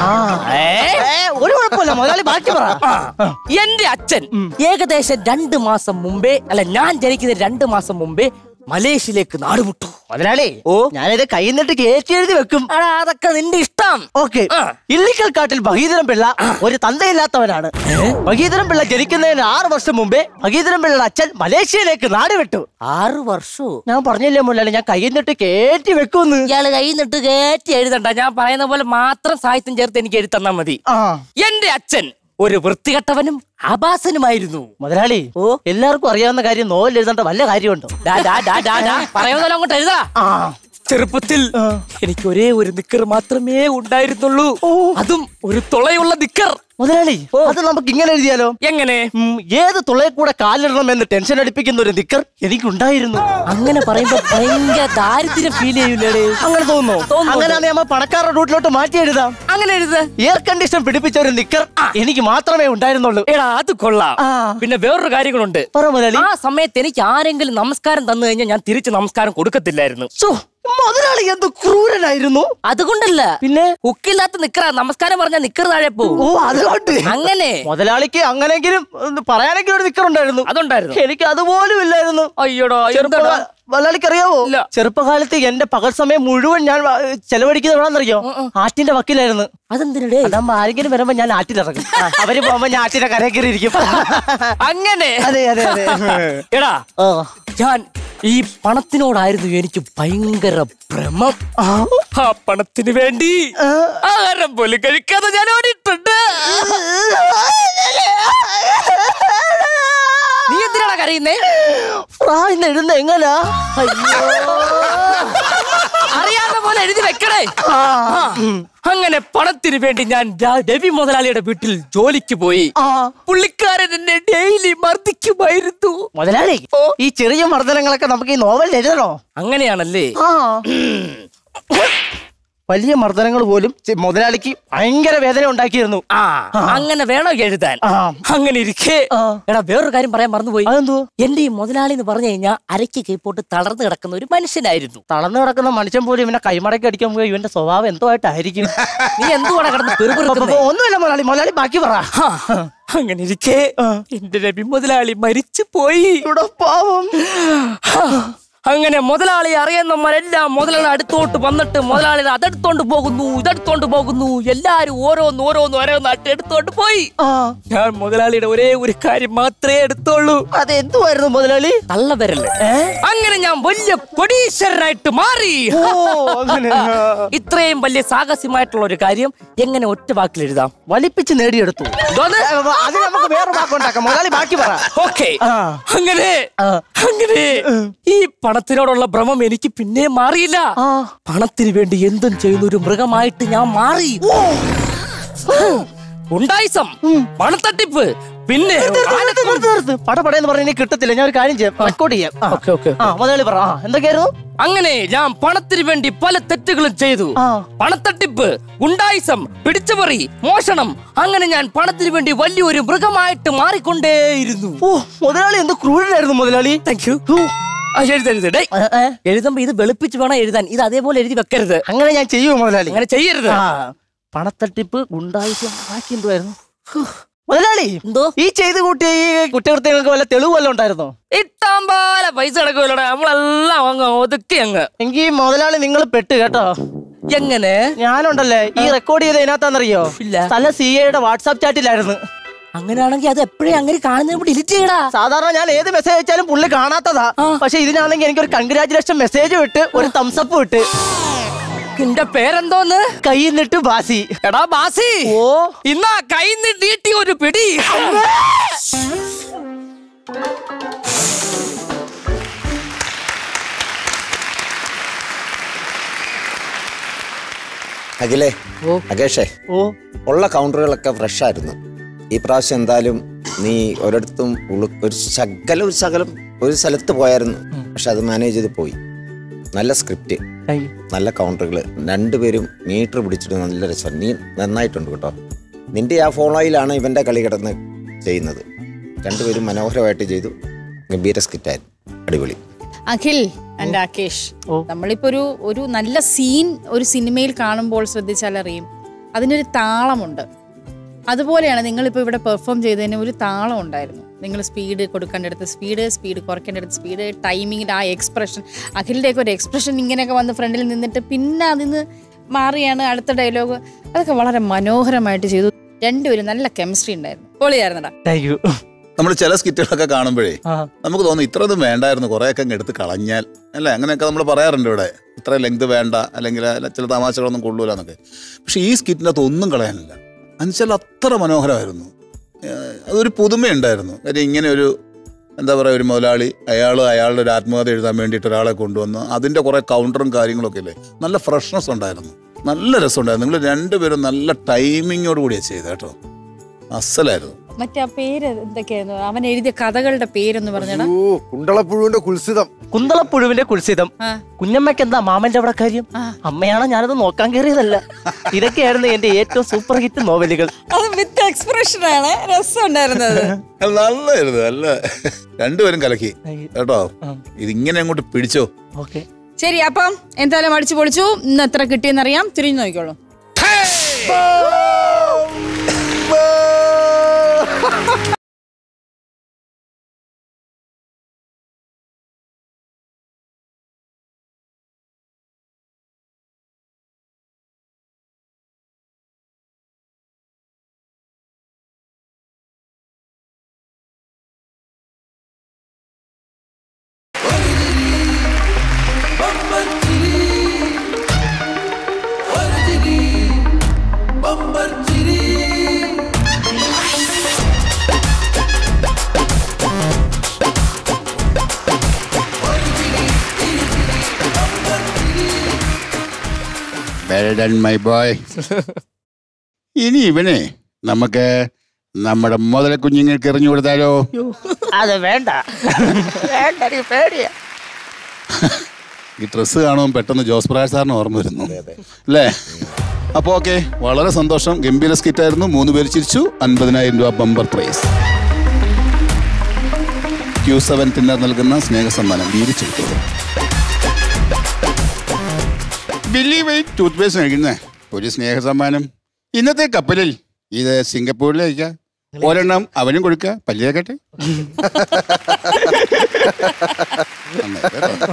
ഏ? ഏ, ഒരു കുഴപ്പമില്ല മുതലാളി ബാക്കി പറ ആ. എന്റെ അച്ഛൻ ഏകദേശം രണ്ട് മാസം മുമ്പേ അല്ല ഞാൻ ജനിക്കുന്ന രണ്ട് മാസം മുമ്പേ മലേഷ്യയിലേക്ക് നാടുവിട്ടു മുതലാളി ഓ. ഞാനിത് കൈ നിന്നിട്ട് കയറ്റി എഴുതി വെക്കും അടാ അതൊക്കെ നിന്റെ ഇഷ്ടം ഓക്കെ ആ. ഇല്ലിക്കൽ കാട്ടിൽ ഭഗീധരൻ പിള്ള ഒരു തന്തയില്ലാത്തവനാണ് ഭഗീധരൻ പിള്ള ജനിക്കുന്നതിന് ആറ് വർഷം മുമ്പേ ഭഗീധരൻ പിള്ളയുടെ അച്ഛൻ മലേഷ്യയിലേക്ക് നാട് വിട്ടു ആറ് വർഷവും ഞാൻ പറഞ്ഞില്ലേ മുതലാളി ഞാൻ കൈ നിന്നിട്ട് കയറ്റി വെക്കുന്ന് ഇയാള് കൈ നിട്ട് കയറ്റി എഴുതണ്ട ഞാൻ പറയുന്ന പോലെ മാത്രം സാഹിത്യം ചേർത്ത് എനിക്ക് എഴുതി തന്നാ മതി ആ എന്റെ അച്ഛൻ ഒരു വൃത്തികെട്ടവനും ആഭാസനുമായിരുന്നു മുതലാളി ഓ. എല്ലാവർക്കും അറിയാവുന്ന കാര്യം നോവൽ എഴുതേണ്ട വല്ല കാര്യമുണ്ടോ ഡാ, ഡാ, ഡാ, ഡാ, ഡാ. പറയുന്ന പോലെ അങ്ങോട്ട് എഴുതാ ആ ചെറുപ്പത്തിൽ എനിക്ക് ഒരേ ഒരു നിക്കർ മാത്രമേ ഉണ്ടായിരുന്നുള്ളൂ അതും ഒരു തുളയുള്ള നിക്കർ മുതലാളി അത് നമുക്ക് ഇങ്ങനെ എഴുതിയാലോ എങ്ങനെ ഉം, ഏത് തുളയിൽ കൂടെ കാലിടണം എന്ന് ടെൻഷൻ അടിപ്പിക്കുന്ന ഒരു നിക്കർ എനിക്കുണ്ടായിരുന്നു അങ്ങനെ പറയുമ്പോ ഭയങ്കര ദാരിദ്ര്യം ഫീൽ ചെയ്യൂലേ അങ്ങനെ തോന്നുന്നു തോന്നുന്നുണ്ട്. അങ്ങനെയാണെങ്കിൽ നമ്മ പണക്കാരുടെ റൂട്ടിലോട്ട് മാറ്റി എഴുതാം അങ്ങനെ എഴുത എയർ കണ്ടീഷൻ പിടിപ്പിച്ച ഒരു നിക്കർ എനിക്ക് മാത്രമേ ഉണ്ടായിരുന്നുള്ളൂ എടാ അത് കൊള്ളാം ആ. പിന്നെ വേറൊരു കാര്യങ്ങളുണ്ട് പറ മുതലാളി ആ സമയത്ത് എനിക്ക് ആരെങ്കിലും നമസ്കാരം തന്നു കഴിഞ്ഞാൽ ഞാൻ തിരിച്ച് നമസ്കാരം കൊടുക്കത്തില്ലായിരുന്നു ശ്ശോ, മുതലാളി എന്ത് ക്രൂരനായിരുന്നു അതുകൊണ്ടല്ല പിന്നെ ഹുക്കില്ലാത്ത നിക്കറ നമസ്കാരം പറഞ്ഞാൽ നിക്കർ താഴെ ഓ പോവും അതുകൊണ്ട് അങ്ങനെ മുതലാളിക്ക് അങ്ങനെങ്കിലും ഒന്ന് പറയാനെങ്കിലും ഒരു നിക്കർ ഉണ്ടായിരുന്നു അതുണ്ടായിരുന്നു എനിക്ക് അതുപോലും ഇല്ലായിരുന്നു അയ്യോടോ ചെറുപ്പ- എന്താടാ? മുതലാളിക്ക് അറിയാവോ ഇല്ല. ചെറുപ്പകാലത്ത് എന്റെ പകൽ സമയം മുഴുവൻ ഞാൻ ആ, ചെലവഴിക്കുന്നത് എവിടാന്നറിയോ ആറ്റിന്റെ വക്കിലായിരുന്നു അതെന്തിനടേ അതാകുമ്പോ ആരെങ്കിലും വരുമ്പോ ഞാൻ ആറ്റിലിറങ്ങും അവര് പോകുമ്പോ ഞാൻ ആറ്റിന്റെ കരയിൽ കയറി ഇരിക്കും അങ്ങനെ അതെ അതെ അതെ എടാ ഓ. ഞാൻ ഈ പണത്തിനോടായിരുന്നു എനിക്ക് ഭയങ്കര ഭ്രമം ആ പണത്തിന് വേണ്ടി ആഹാരം പോലും കഴിക്കാതെ ഞാൻ ഓടിയിട്ടുണ്ട് നീ എന്തിനാണ് കരയുന്നേ പ്രായം എഴുന്ന എങ്ങനാ അറിയാവുന്ന പോലെ എഴുതി വെക്കണേ ആ. അങ്ങനെ പണത്തിന് വേണ്ടി ഞാൻ രാ- രവി മുതലാളിയുടെ വീട്ടിൽ ജോലിക്ക് പോയി ആ. പുള്ളിക്കാരൻ എന്നെ ഡെയിലി മർദ്ദിക്കുമായിരുന്നു മുതലാളി ഈ ചെറിയ മർദ്ദനങ്ങളൊക്കെ നമുക്ക് ഈ നോവലിൽ എഴുതണോ അങ്ങനെയാണല്ലേ ആ വലിയ മർദ്ദനങ്ങൾ പോലും ചെ- മുതലാളിക്ക് ഭയങ്കര വേദന ഉണ്ടാക്കിയിരുന്നു ആ അങ്ങനെ വേണോ എഴുതാൻ ആ. അങ്ങനെ ഇരിക്കേ ആ. എടാ വേറൊരു കാര്യം പറയാൻ മറന്നുപോയി അതെന്തോ എന്റെ ഈ മുതലാളി എന്ന് പറഞ്ഞു കഴിഞ്ഞാൽ അരയ്ക്ക് കീപ്പോട്ട് തളർന്നു കിടക്കുന്ന ഒരു മനുഷ്യനായിരുന്നു തളർന്നു കിടക്കുന്ന മനുഷ്യൻ പോലും ഇവനെ കൈമടക്കി അടിക്കാൻ പോയി ഇവന്റെ സ്വഭാവം എന്തോ ആയിട്ടായിരിക്കും നീ എന്തുവാണ് കിടന്ന് അപ്പൊ- പെറുപിറുക്കുന്നേ അപ്പൊ ഒന്നുമില്ല മുതലാളി മുതലാളി ബാക്കി പറ ഹാ, അങ്ങനെ ഇരിക്കേ എന്റെ രവി മുതലാളി മരിച്ചു പോയി ഇവിടെ പാവം ഹാ, അങ്ങനെ മുതലാളി അറിയുന്നവരെല്ലാം മുതലാളി അടുത്തോട്ട് വന്നിട്ട് മുതലാളി അതെടുത്തോണ്ട് പോകുന്നു ഇതെടുത്തോണ്ട് പോകുന്നു എല്ലാരും ഓരോന്ന് ഓരോന്ന് ഓരോന്നായിട്ട് എടുത്തോണ്ട് പോയി ആ ഞാൻ മുതലാളിയുടെ ഒരേ ഒരു കാര്യം മാത്രമേ എടുത്തോളൂ അത് എന്തുവായിരുന്നു മുതലാളി തള്ളവരല് അങ്ങനെ ഞാൻ വലിയ കൊടീശ്വരനായിട്ട് മാറി ഓ അങ്ങനെ ഇത്രയും വലിയ സാഹസ്യമായിട്ടുള്ള ഒരു കാര്യം എങ്ങനെ ഒറ്റ വാക്കിൽ എഴുതാം വലിപ്പിച്ച് നേടിയെടുത്തു ഇതോന്ന്? ഏ, അത് നമുക്ക് വേറെ വാക്കുണ്ടാക്കാം മുതലാളി ബാക്കി പറ ഓക്കെ ആ. അങ്ങനെ ആ. അങ്ങനെ ഈ പണത്തിനോടുള്ള ഭ്രമം എനിക്ക് പിന്നെ മാറിയില്ല ആ. പണത്തിന് വേണ്ടി എന്തും ചെയ്യുന്ന ഒരു മൃഗമായിട്ട് ഞാൻ മാറി ഉണ്ടായിസം പണത്തട്ടിപ്പ് പിന്നെ നിർത്ത്, നിർത്ത്, നിർത്ത്. പടപടയെന്ന് പറഞ്ഞ ഇനി കിട്ടത്തില്ല ഞാൻ ഒരു കാര്യം ചെയ്യാം റെക്കോർഡ് ചെയ്യാം ആ. ഓക്കെ ഓക്കെ ആ മുതലാളി പറ ആ എന്തൊക്കെയായിരുന്നു അങ്ങനെ ഞാൻ പണത്തിന് വേണ്ടി പല തെറ്റുകളും ചെയ്തു ആ. പണത്തട്ടിപ്പ് ഗുണ്ടായിസം പിടിച്ചുപറി മോഷണം അങ്ങനെ ഞാൻ പണത്തിന് വേണ്ടി വലിയൊരു മൃഗമായിട്ട് മാറിക്കൊണ്ടേയിരുന്നു ഓ മുതലാളി എന്ത് ക്രൂരനായിരുന്നു മുതലാളി താങ്ക് യു ആ, എഴുത് എഴുത് ഡേയ്. എഴുതുമ്പോ ഇത് വെളുപ്പിച്ച് വേണം എഴുതാൻ ഇത് അതേപോലെ എഴുതി വെക്കരുത് അങ്ങനെ ഞാൻ ചെയ്യുമോ മുതലാളി അങ്ങനെ ചെയ്യരുത് ആ പണത്തട്ടിപ്പ് ഗുണ്ടായുസം ബാക്കി എന്തുവായിരുന്നു മുതലാളി എന്തോ ഈ ചെയ്ത് കൂട്ടിയ ഈ കുറ്റകൃത്യങ്ങൾക്ക് വല്ല തെളിവ് വല്ലതും ഉണ്ടായിരുന്നോ ഇഷ്ടം പോലെ പൈസ കിടക്കുമല്ലോടാ നമ്മളെല്ലാം അങ്ങ് ഒതുക്കി അങ്ങ് എങ്കിൽ മുതലാളി നിങ്ങൾ പെട്ട് കേട്ടോ എങ്ങനെ ഞാനുണ്ടല്ലേ ഈ റെക്കോർഡ് ചെയ്ത് ഇതിനകത്താന്നറിയോ ഇല്ല. സ്ഥല സി എയുടെ വാട്സാപ്പ് ചാറ്റിലായിരുന്നു അങ്ങനെയാണെങ്കിൽ അത് എപ്പോഴേ അങ്ങനെ കാണുന്നതിന് ഡിലീറ്റ് ചെയ്യടാ സാധാരണ ഞാൻ ഏത് മെസ്സേജ് അയച്ചാലും പുള്ളി കാണാത്തതാ പക്ഷെ ഇതിനാണെങ്കിൽ എനിക്കൊരു കൺഗ്രാചുലേഷൻ മെസ്സേജ് വിട്ട് ഒരു തംസപ്പ് വിട്ട് നിന്റെ പേരെന്തോന്ന് കൈ നിട്ട് ബാസി എടാ ബാസി ഓ ഇന്നാ കൈ നീട്ടി ഒരു പിടി അഖിലേ ഓ. അകേഷേ ഓ ഉള്ള കൗണ്ടറുകളൊക്കെ ഫ്രഷ് ആയിരുന്നു ഈ പ്രാവശ്യം എന്തായാലും നീ ഒരിടത്തും ഉളു- ഒരു ശകലം ഒരു ശകലം ഒരു സ്ഥലത്ത് പോയായിരുന്നു പക്ഷെ അത് മാനേജ് ചെയ്ത് പോയി നല്ല സ്ക്രിപ്റ്റ് താങ്ക് യു നല്ല കൗണ്ടറുകൾ രണ്ടുപേരും മീറ്റർ പിടിച്ചിട്ട് നല്ല രസം നീ നന്നായിട്ടുണ്ട് കേട്ടോ നിന്റെ ആ ഫോളോയിലാണ് ഇവന്റെ കളി കിടന്ന് ചെയ്യുന്നത് രണ്ടുപേരും മനോഹരമായിട്ട് ചെയ്തു ഗംഭീര സ്കിറ്റായിരുന്നു അടിപൊളി അഖിൽ ആൻഡ് രാകേഷ് നമ്മളിപ്പോ ഒരു ഒരു നല്ല സീൻ ഒരു സിനിമയിൽ കാണുമ്പോൾ ശ്രദ്ധിച്ചാൽ അറിയും അതിനൊരു താളമുണ്ട് അതുപോലെയാണ് നിങ്ങളിപ്പോൾ ഇവിടെ പെർഫോം ചെയ്തതിന് ഒരു താളം ഉണ്ടായിരുന്നു നിങ്ങൾ സ്പീഡ് കൊടുക്കേണ്ടടുത്ത് സ്പീഡ് സ്പീഡ് കുറയ്ക്കേണ്ടടുത്ത് സ്പീഡ് ടൈമിങ്ങിൻ്റെ ആ എക്സ്പ്രഷൻ അഖിലിൻ്റെയൊക്കെ ഒരു എക്സ്പ്രഷൻ ഇങ്ങനെയൊക്കെ വന്ന് ഫ്രണ്ടിൽ നിന്നിട്ട് പിന്നെ അതിന് മാറിയാണ് അടുത്ത ഡയലോഗ് അതൊക്കെ വളരെ മനോഹരമായിട്ട് ചെയ്തു രണ്ടുപേരും നല്ല കെമിസ്ട്രി ഉണ്ടായിരുന്നു പൊളിയായിരുന്നടാ താങ്ക് യു നമ്മൾ ചില സ്കിറ്റുകളൊക്കെ കാണുമ്പോഴേ ആ നമുക്ക് തോന്നും ഇത്രയൊന്നും വേണ്ടായിരുന്നു കുറേയൊക്കെ അങ്ങ് എടുത്ത് കളഞ്ഞാൽ അല്ലേ അങ്ങനെയൊക്കെ നമ്മൾ പറയാറുണ്ട് ഇവിടെ ഇത്ര ലെങ്ത് വേണ്ട അല്ലെങ്കിൽ ചില തമാശകളൊന്നും കൊള്ളൂല എന്നൊക്കെ പക്ഷെ ഈ സ്കിറ്റിനകത്ത് ഒന്നും കളയാനില്ല എന്നുവെച്ചാൽ അത്ര മനോഹരമായിരുന്നു ഏഹ് അതൊരു പുതുമയുണ്ടായിരുന്നു കാര്യം ഇങ്ങനെ ഒരു എന്താ പറയുക ഒരു മുതലാളി അയാൾ അയാളുടെ ഒരു ആത്മകഥ എഴുതാൻ വേണ്ടിയിട്ട് ഒരാളെ കൊണ്ടുവന്ന് അതിൻ്റെ കുറേ കൗണ്ടറും കാര്യങ്ങളൊക്കെ ഇല്ലേ നല്ല ഫ്രഷ്നെസ് ഉണ്ടായിരുന്നു നല്ല രസമുണ്ടായിരുന്നു നിങ്ങൾ രണ്ടുപേരും നല്ല ടൈമിങ്ങോട് കൂടിയാണ് ചെയ്തത് കേട്ടോ അസലായിരുന്നു മറ്റേ ആ പേര് എന്തൊക്കെയായിരുന്നു അവൻ എഴുതിയ കഥകളുടെ പേരൊന്ന് പറഞ്ഞടാ ഓ കുണ്ടളപ്പുഴുവിന്റെ കുൽസിതം കുന്തളപ്പുഴുവിന്റെ കുൽസിതം ആ. കുഞ്ഞമ്മയ്ക്ക് എന്താ മാമന്റെ അവിടെ കാര്യം അമ്മയാണ് ഞാനത് നോക്കാൻ കയറിയതല്ല ഇതൊക്കെയായിരുന്നു എന്റെ ഏറ്റവും സൂപ്പർ ഹിറ്റ് നോവലുകൾ അത് വിത്ത് എക്സ്പ്രഷൻ ആണ് രസം ഉണ്ടായിരുന്നത് നല്ലായിരുന്നു നല്ല രണ്ടുപേരും കലക്കി കേട്ടോ ഇതിങ്ങനെ അങ്ങോട്ട് പിടിച്ചോ ഓക്കെ ശരി അപ്പം എന്തായാലും അടിച്ചു പൊളിച്ചു ഇന്ന് എത്ര കിട്ടിയെന്നറിയാം തിരിഞ്ഞു നോക്കിക്കോളൂ മൈ ബോയ് ഇനി ഇവനെ നമുക്ക് നമ്മുടെ മുതല കുഞ്ഞുങ്ങൾക്ക് എറിഞ്ഞു കൊടുത്താലോ അത് വേണ്ട വേണ്ട എനിക്ക് പേടിയാ ഈ ഡ്രസ്സ് കാണുമ്പോൾ പെട്ടെന്ന് ജോസ് പ്രകാശ് സാറിന് ഓർമ്മ വരുന്നു അല്ലേ അപ്പോൾ ഓക്കെ വളരെ സന്തോഷം ഗംഭീര സ്കിറ്റായിരുന്നു മൂന്ന് പേര് ചിരിച്ചു അൻപതിനായിരം രൂപ ബമ്പർ പ്രൈസ് ക്യൂ സെവൻ ടിന്നർ നൽകുന്ന സ്നേഹ സമ്മാനം വീരിച്ചെടുത്തോളൂ ബില്ലി വെയിറ്റ് ടൂത്ത് പേസ്റ്റ് കഴിക്കുന്നേ ഒരു സ്നേഹ സമ്മാനം ഇന്നത്തെ കപ്പലിൽ ഇത് സിംഗപ്പൂരിലേക്ക് ഒരെണ്ണം അവനും കൊടുക്കുക പല്ലിയേക്കട്ടെ നന്നായി കേട്ടോ.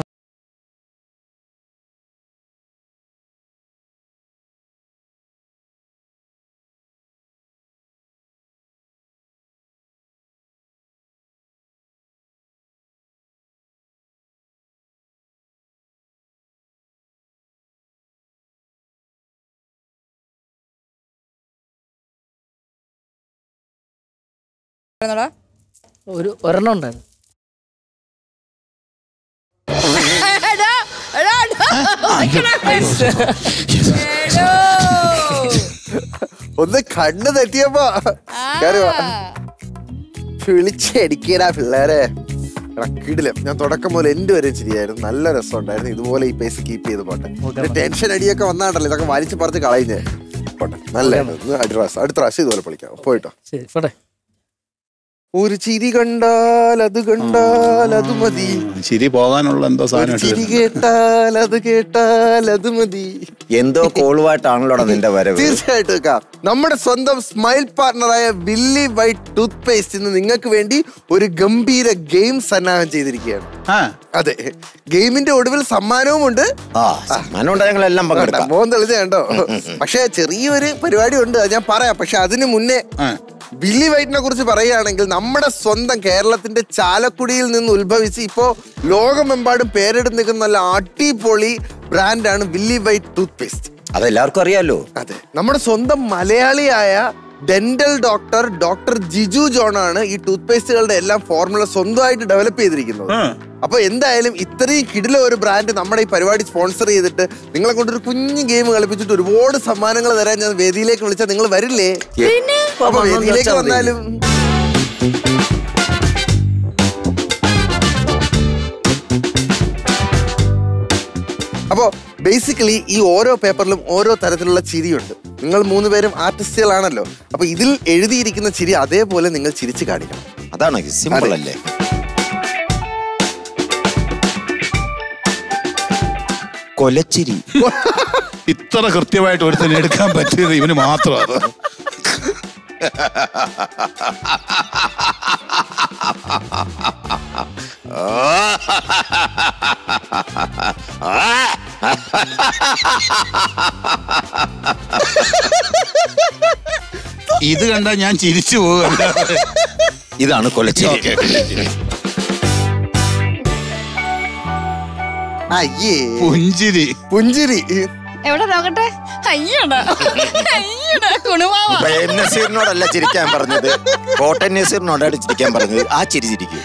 പറഞ്ഞോടാ. ഒരു ഒരെണ്ണം ഉണ്ടായിരുന്നു എടാ, എടാ, എടാ. എടോ. ഒന്ന് കണ്ണ് തെറ്റിയപ്പോ കേറി വാ. വിളിച്ചടിക്കടാ പിള്ളേരെ എടാ, കിടിലം ഞാൻ തുടക്കം മുതൽ എന്റെ വരെ ചിരിയായിരുന്നു നല്ല രസമുണ്ടായിരുന്നു ഇതുപോലെ ഈ പേസ് കീപ്പ് ചെയ്ത് പോട്ടെ ടെൻഷൻ അടിയൊക്കെ വന്നാണ്ടല്ലോ ഇതൊക്കെ വലിച്ചു പറിച്ച് കളയുന്നേ പോട്ടെ നല്ല അടുത്ത പ്രാവശ്യം അടുത്ത പ്രാവശ്യം ഇതുപോലെ പൊളിക്കാം പോയിട്ടോ ശരി പോട്ടെ ഒരു ചിരി കണ്ടാൽ അത് കണ്ടാൽ അത് മതി ചിരി പോകാനുള്ള എന്തോ ഒരു സാധനം ചിരി കേട്ടാൽ അത് കേട്ടാൽ അത് മതി എന്തോ കോളുമായിട്ടാണല്ലോടാ നിന്റെ വരവ് തീർച്ചയായിട്ടും വെക്കാം നമ്മുടെ സ്വന്തം സ്മൈൽ പാർട്ണറായ വില്ലി വൈറ്റ് ടൂത്ത് പേസ്റ്റ് ഇന്ന് നിങ്ങൾക്ക് വേണ്ടി ഒരു ഗംഭീര ഗെയിം സന്നാഹം ചെയ്തിരിക്കുകയാണ് ആ അതെ ഗെയിമിന്റെ ഒടുവിൽ സമ്മാനവും ഉണ്ട് ആ സമ്മാനം ഉണ്ടായ ഞങ്ങളെല്ലാം പങ്കെടുക്കാം മോൻ തെളിഞ്ഞ കണ്ടോ പക്ഷെ ചെറിയൊരു പരിപാടി ഉണ്ട് അത് ഞാൻ പറയാം പക്ഷെ അതിന് മുന്നേ ആ. വില്ലി വൈറ്റിനെ കുറിച്ച് പറയുകയാണെങ്കിൽ നമ്മുടെ സ്വന്തം കേരളത്തിന്റെ ചാലക്കുടിയിൽ നിന്ന് ഉത്ഭവിച്ച് ഇപ്പോ ലോകമെമ്പാടും പേരെടുത്ത് നിൽക്കുന്ന നല്ല അടിപൊളി ബ്രാൻഡാണ് വില്ലി വൈറ്റ് ടൂത്ത് പേസ്റ്റ് അതെല്ലാവർക്കും അറിയാലോ അതെ നമ്മുടെ സ്വന്തം മലയാളിയായ dental doctor doctor Jiju John ആണ് ഈ ടൂത്ത് പേസ്റ്റുകളുടെ എല്ലാം ഫോർമുല സ്വന്തമായിട്ട് ഡെവലപ്പ് ചെയ്തിരിക്കുന്നത് ആ. അപ്പൊ എന്തായാലും ഇത്രയും കിടില ഒരു ബ്രാൻഡ് നമ്മുടെ ഈ പരിപാടി സ്പോൺസർ ചെയ്തിട്ട് നിങ്ങളെ കൊണ്ടൊരു കുഞ്ഞു ഗെയിം കളിപ്പിച്ചിട്ട് ഒരുപാട് സമ്മാനങ്ങൾ തരാൻ ഞാൻ വേദിയിലേക്ക് വിളിച്ചാൽ നിങ്ങൾ വരില്ലേ അപ്പൊ വേദിയിലേക്ക് വന്നാലും അപ്പോ ബേസിക്കലി ഈ ഓരോ പേപ്പറിലും ഓരോ തരത്തിലുള്ള ചിരിയുണ്ട് നിങ്ങൾ മൂന്ന് പേരും ആർട്ടിസ്റ്റുകളാണല്ലോ അപ്പൊ ഇതിൽ എഴുതിയിരിക്കുന്ന ചിരി അതേപോലെ നിങ്ങൾ ചിരിച്ചു കാണിക്കണം അതാണ് സിമ്പിൾ അതെ. അല്ലേ കൊലച്ചിരി ഇത്ര കൃത്യമായിട്ട് ഒരുത്തന്നെ എടുക്കാൻ പറ്റിയത് ഇവന് മാത്രമാണ് ഇത് കണ്ടാ ഞാൻ ചിരിച്ചു പോകും ഇതാണ് കൊലച്ചിരി അയ്യേ പുഞ്ചിരി പുഞ്ചിരി എവിടെ നോക്കട്ടെ അയ്യടാ അയ്യടാ കുണുമാവ പ്രേം നസീറിനോടല്ല ചിരിക്കാൻ പറഞ്ഞത് കോട്ടൻ നസീറിനോടാണ് ചിരിക്കാൻ പറഞ്ഞത് ആ ചിരി ചിരിക്കും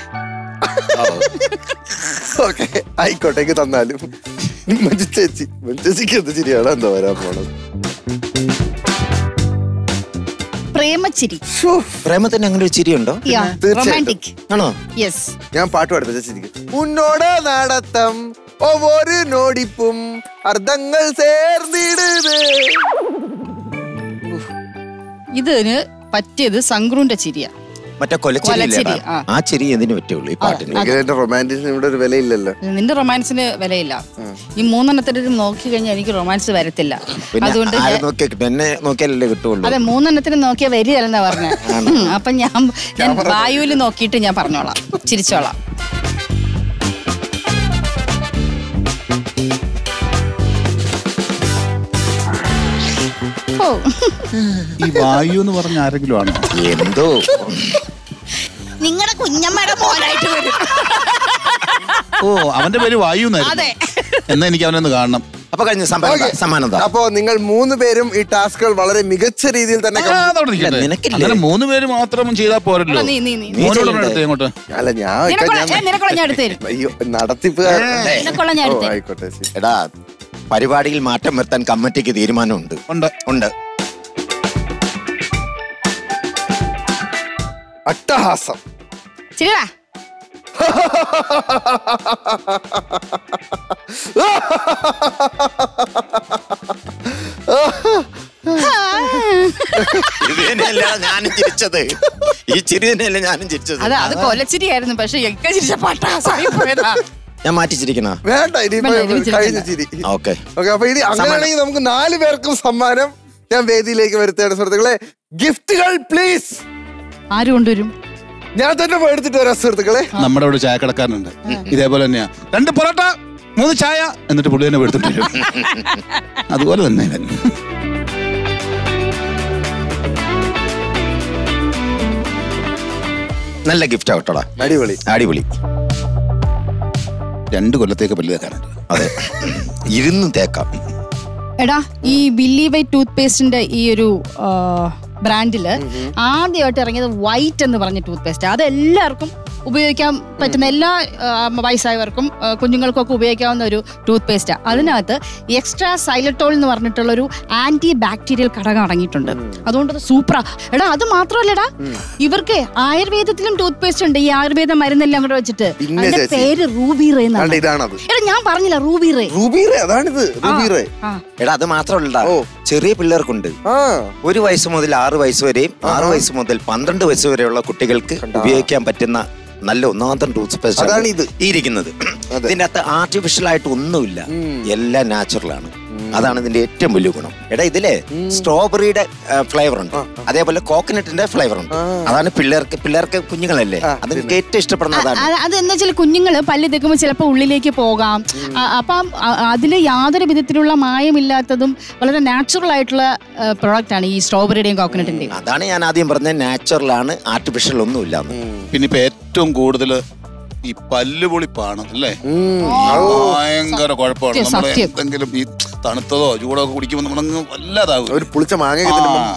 ഓക്കെ ആയിക്കോട്ടേക്ക് തന്നാലും മഞ്ജു ചേച്ചി മഞ്ജു ചേച്ചിക്ക് എന്ത് ചിരിയാണ് എന്താ വരാൻ പോണത് പ്രേമച്ചിരി ശ്ശോ, പ്രേമത്തിന് അങ്ങനെ ഒരു ചിരിയുണ്ടോ തീർച്ചയായിട്ടും. റൊമാൻറ്റിക് ആണോ യെസ് ഞാൻ പാട്ട് പഠിപ്പിച്ച ചിരിക്കും ഉന്നോട് നടത്തം ഒവ്വൊരു നോടിപ്പും അർദ്ധങ്ങൾ ചേർന്നിടുത് ഇതിന് പറ്റിയത് സംക്രൂന്റെ ചിരിയാ മറ്റേ കൊലച്ചിരി കൊലച്ചിരി, ഇല്ലേടാ? ആ. ആ ചിരി എന്തിനു പറ്റുള്ളൂ ഈ പാട്ടിന് എങ്കിലും എന്റെ റൊമാൻറ്റിസിന് ഇവിടെ ഒരു വിലയില്ലല്ലോ നിന്റെ റൊമാൻസിന് വിലയില്ല ഈ മൂന്നെണ്ണത്തിനും നോക്കി കഴിഞ്ഞാൽ എനിക്ക് റൊമാൻസ് വരത്തില്ല പിന്നെ അതുകൊണ്ട് ആരെ ഞാൻ- നോക്കിയാ കിട്ടും എന്നെ നോക്കിയാലല്ലേ കിട്ടുള്ളൂ അതെ മൂന്നെണ്ണത്തിന് നോക്കിയാൽ വരികയല്ലെന്നാ പറഞ്ഞ അപ്പൊ ഞാൻ ഞാൻ വായുവിൽ നോക്കിയിട്ട് ഞാൻ പറഞ്ഞോളാം ചിരിച്ചോളാം ഓ ഈ വായു എന്ന് പറഞ്ഞ ആരെങ്കിലും ആണോ എന്തോ നിങ്ങളുടെ കുഞ്ഞമ്മയുടെ മോനായിട്ട് വരും ഓ അവന്റെ പേര് വായു എന്നായിരുന്നു അതെ എന്നാ എനിക്ക് അവനൊന്ന് കാണണം അപ്പൊ കഴിഞ്ഞ സമ്മാനം Okay. താ, സമ്മാനം താ. അപ്പോ നിങ്ങൾ മൂന്ന് പേരും ഈ ടാസ്കുകൾ വളരെ മികച്ച രീതിയിൽ തന്നെ ആ, കം- അതവിടെ നിൽക്കട്ടെ. ഇല്ല, നിനക്കില്ലേ? അങ്ങനെ മൂന്ന് പേര് മാത്രം ചെയ്താൽ പോരല്ലോ നീ നീ നീ നീ മോനോട് ചെയ്യണ്ടേ? എടുത്തേ ഇങ്ങോട്ട് അല്ല ഞാൻ ഇക്ക നിനക്കുള്ള ഞാൻ- ഏ, നിനക്കുള്ള ഞാൻ എടുത്തു തരും അയ്യോ നടത്തിപ്പ് നിനക്കുള്ള ഞാൻ ഓ എടുത്തു തരും ആയിക്കോട്ടെ ശരി എടാ പരിപാടിയിൽ മാറ്റം വരുത്താൻ കമ്മിറ്റിക്ക് തീരുമാനമുണ്ട് ഉണ്ട് ഉണ്ട് അട്ടഹാസം ശരിയാ ഇത് തന്നെയല്ല ഞാനും ചിരിച്ചത് ഈ ചിരി തന്നെയല്ല ഞാനും ചിരിച്ചത് അത് അത് കൊലച്ചിരിയായിരുന്നു പക്ഷെ എക്ക ചിരിച്ച പാട്ടാ സോറി പോയതാ ഞാൻ മാറ്റി ചിരിക്കണ വേണ്ട ഇനിയിപ്പോ വേണ്ട, ഇനി കഴിഞ്ഞ ചിരിക്കണ്ട. ചിരി ഓക്കെ ഓക്കെ അപ്പൊ ഇനി അങ്ങനെയാണെങ്കിൽ നമുക്ക് നാല് പേർക്കും സമ്മാനം ഞാൻ വേദിയിലേക്ക് വരുത്തുകയാണ് സുഹൃത്തുക്കളെ ഗിഫ്റ്റുകൾ പ്ലീസ് ആര് കൊണ്ടുവരും ഞാൻ തന്നെ പോയി എടുത്തിട്ട് വരാം സുഹൃത്തുക്കളെ നമ്മുടെ ഇവിടെ ചായക്കടക്കാരനുണ്ട് ഇതേപോലെ തന്നെയാ രണ്ട് പൊറോട്ട മൂന്ന് ചായ എന്നിട്ട് പുള്ളി തന്നെ എടുത്തിട്ട് വരും അതുപോലെ തന്നെ ഇവൻ നല്ല ഗിഫ്റ്റ് ആവട്ടോടാ അടിപൊളി അടിപൊളി രണ്ട് കൊല്ലത്തേക്ക് പല്ല് തേക്കാനുണ്ട് അതെ ഇരുന്ന് തേക്കാം എടാ ഈ ബില്ലി വൈറ്റ് ടൂത്ത് പേസ്റ്റിന്റെ ഈ ഒരു ബ്രാൻഡില് ആദ്യമായിട്ട് ഇറങ്ങിയത് വൈറ്റ് എന്ന് പറഞ്ഞ ടൂത്ത് പേസ്റ്റ് അത് എല്ലാവർക്കും ഉപയോഗിക്കാൻ പറ്റുന്ന എല്ലാ ആ, വയസ്സായവർക്കും ആ, കുഞ്ഞുങ്ങൾക്കും ഒക്കെ ഉപയോഗിക്കാവുന്ന ഒരു ടൂത്ത് പേസ്റ്റാണ് അതിനകത്ത് എക്സ്ട്രാ സൈലറ്റോൾ എന്ന് പറഞ്ഞിട്ടുള്ള ഒരു ആന്റി ബാക്ടീരിയൽ ഘടകം അടങ്ങിയിട്ടുണ്ട് അതുകൊണ്ട് അത് സൂപ്പറാ എടാ അത് മാത്രമല്ലടാ ഇവർക്ക് ആയുർവേദത്തിലും ടൂത്ത് പേസ്റ്റ് ഉണ്ട് ഈ ആയുർവേദ മരുന്നെല്ലാം കൂടെ വെച്ചിട്ട് പിന്നെ അതിന്റെ ചേച്ചി. പേര് റൂബി റേ കണ്ട എന്നാണ് ഇതാണത് എടാ ഞാൻ പറഞ്ഞില്ല റൂബി റേ റൂബി റേ അതാണിത് റൂബി റേ ആ എടാ അത് മാത്രമല്ലടാ ഓ ചെറിയ പിള്ളേർക്കുണ്ട് ആ ഒരു വയസ്സ് മുതൽ ആറ് വയസ്സ് വരെയും ആറ് വയസ്സ് മുതൽ പന്ത്രണ്ട് വയസ്സ് വരെയുള്ള കുട്ടികൾക്ക് ഉപയോഗിക്കാൻ പറ്റുന്ന നല്ല ഒന്നാന്തരം ടൂത്ത് പേസ്റ്റ് അതാണ് ഇത്. ഈ ഇരിക്കുന്നത് ഇതിന്റെ അകത്ത് ആർട്ടിഫിഷ്യൽ ആയിട്ട് ഒന്നുമില്ല എല്ലാം നാച്ചുറൽ ആണ് അതാണ് ഇതിന്റെ ഏറ്റവും വലിയ ഗുണം എടാ ഇതിലെ സ്ട്രോബെറിയുടെ ഫ്ലേവർ ഉണ്ട് അതേപോലെ കോക്കനട്ടിന്റെ ഫ്ലേവർ ഉണ്ട് അതാണ് പിള്ളേർക്ക് പിള്ളേർക്ക് കുഞ്ഞുങ്ങളല്ലേ അതിന് ഏറ്റവും ഇഷ്ടപ്പെടുന്ന അതാണ് അത് അത് എന്താ വെച്ചാൽ കുഞ്ഞുങ്ങൾ പല്ല് തേക്കുമ്പോൾ ചിലപ്പോൾ ഉള്ളിലേക്ക് പോകാം ആ, അപ്പം അതിൽ യാതൊരു വിധത്തിലുള്ള മായമില്ലാത്തതും വളരെ നാച്ചുറൽ ആയിട്ടുള്ള പ്രൊഡക്റ്റ് ആണ് ഈ സ്ട്രോബെറിയുടെയും കോക്കനട്ടിന്റെയും അതാണ് ഞാൻ ആദ്യം പറഞ്ഞത് നാച്ചുറൽ ആണ് ആർട്ടിഫിഷ്യൽ ഒന്നും ഇല്ലാന്ന് പിന്നെ ഇപ്പൊ ഏറ്റവും കൂടുതൽ ഈ പല്ലുപൊളിപ്പാണ് അല്ലേ ഭയങ്കര കുഴപ്പമാണ് സത്യം, നമ്മൾ സത്യം. എന്തെങ്കിലും ഈ തണുത്തതോ ചൂടോ ഒക്കെ കുടിക്കുമ്പോൾ നമ്മളങ്ങ് വല്ലാതാകും ഒരു പുളിച്ച മാങ്ങ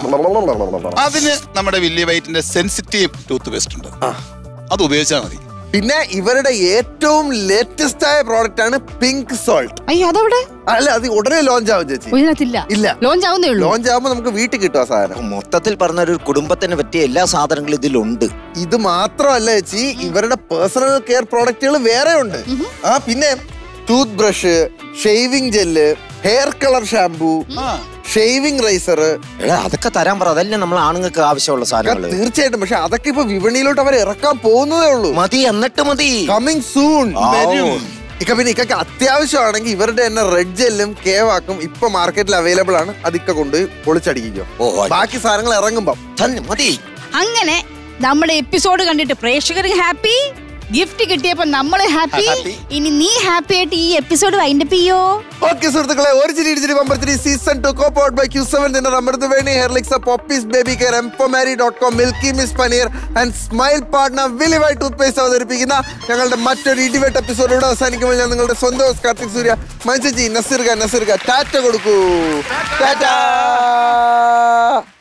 അതിന് നമ്മുടെ വില്യ വൈറ്റിന്റെ സെൻസിറ്റീവ് ടൂത്ത് പേസ്റ്റ് ഉണ്ട് അത് ഉപയോഗിച്ചാൽ മതി പിന്നെ ഇവരുടെ ഏറ്റവും ലേറ്റസ്റ്റ് ആയ പ്രോഡക്റ്റ് ആണ് പിങ്ക് സോൾട്ട് അയ്യോ അതവിടെ അല്ല അത് ഉടനെ ലോഞ്ച് ആവും ചേച്ചി ഇതിനകത്തില്ല ഇല്ല ലോഞ്ച് ആവുന്നേ ഉള്ളൂ ലോഞ്ച് ആവുമ്പോ നമുക്ക് വീട്ടിൽ കിട്ടും ആ സാധനം മൊത്തത്തിൽ പറഞ്ഞ ഒരു കുടുംബത്തിന് പറ്റിയ എല്ലാ സാധനങ്ങളും ഇതിലുണ്ട് ഇത് മാത്രമല്ല ചേച്ചി ഇവരുടെ പേഴ്സണൽ കെയർ പ്രോഡക്റ്റുകൾ വേറെ ഉണ്ട് ആ പിന്നെ toothbrush shaving gel hair colour shampoo shaving razor എടാ അതൊക്കെ തരാൻ പറ അതല്ലേ നമ്മൾ ആണുങ്ങൾക്ക് ആവശ്യമുള്ള സാധനങ്ങള് തീർച്ചയായിട്ടും പക്ഷെ അതൊക്കെ ഇപ്പൊ വിപണിയിലോട്ട് അവർ ഇറക്കാൻ പോകുന്നതേ ഉള്ളൂ മതി എന്നിട്ട് മതി കമ്മിങ് സൂൺ ആ, വരും ഇക്ക പിന്നെ ഇക്കൊക്കെ അത്യാവശ്യമാണെങ്കിൽ ഇവരുടെ തന്നെ റെഡ് ജെല്ലും കേവാക്കും ഇപ്പൊ മാർക്കറ്റിൽ അവൈലബിൾ ആണ് അത് ഇക്ക കൊണ്ട് പൊളിച്ചടിക്കോ ഓ ആ, ബാക്കി സാധനങ്ങൾ ഇറങ്ങുമ്പം തന്നെ മതി അങ്ങനെ നമ്മുടെ എപ്പിസോഡ് കണ്ടിട്ട് പ്രേക്ഷകർ ഹാപ്പി ഗിഫ്റ്റ് കിട്ടിയപ്പോ നമ്മൾ ഹാപ്പി Happy. ഇനി നീ ഹാപ്പി ആയിട്ട് ഈ എപ്പിസോഡ് വൈൻഡപ്പ് ചെയ്യോ ഓക്കെ സുഹൃത്തുക്കളെ ഒരു ചിരി ഇടിച്ചിരി ബമ്പർ ചിരി season two co powered by Q seven ദിനർ Amrut Veni Hairlix Poppees baby care M four marry dot com Milky Mist paneer and smile partner Willy White toothpaste അവതരിപ്പിക്കുന്ന ഞങ്ങളുടെ മറ്റൊരു ഇടിവെട്ട് എപ്പിസോഡ് ഇവിടെ അവസാനിക്കുമ്പോൾ ഞാൻ നിങ്ങളുടെ സ്വന്തം host കാർത്തിക് സൂര്യ മനുഷ്യജി നസീർക നസീർക ടാറ്റ കൊടുക്കൂ ടാറ്റ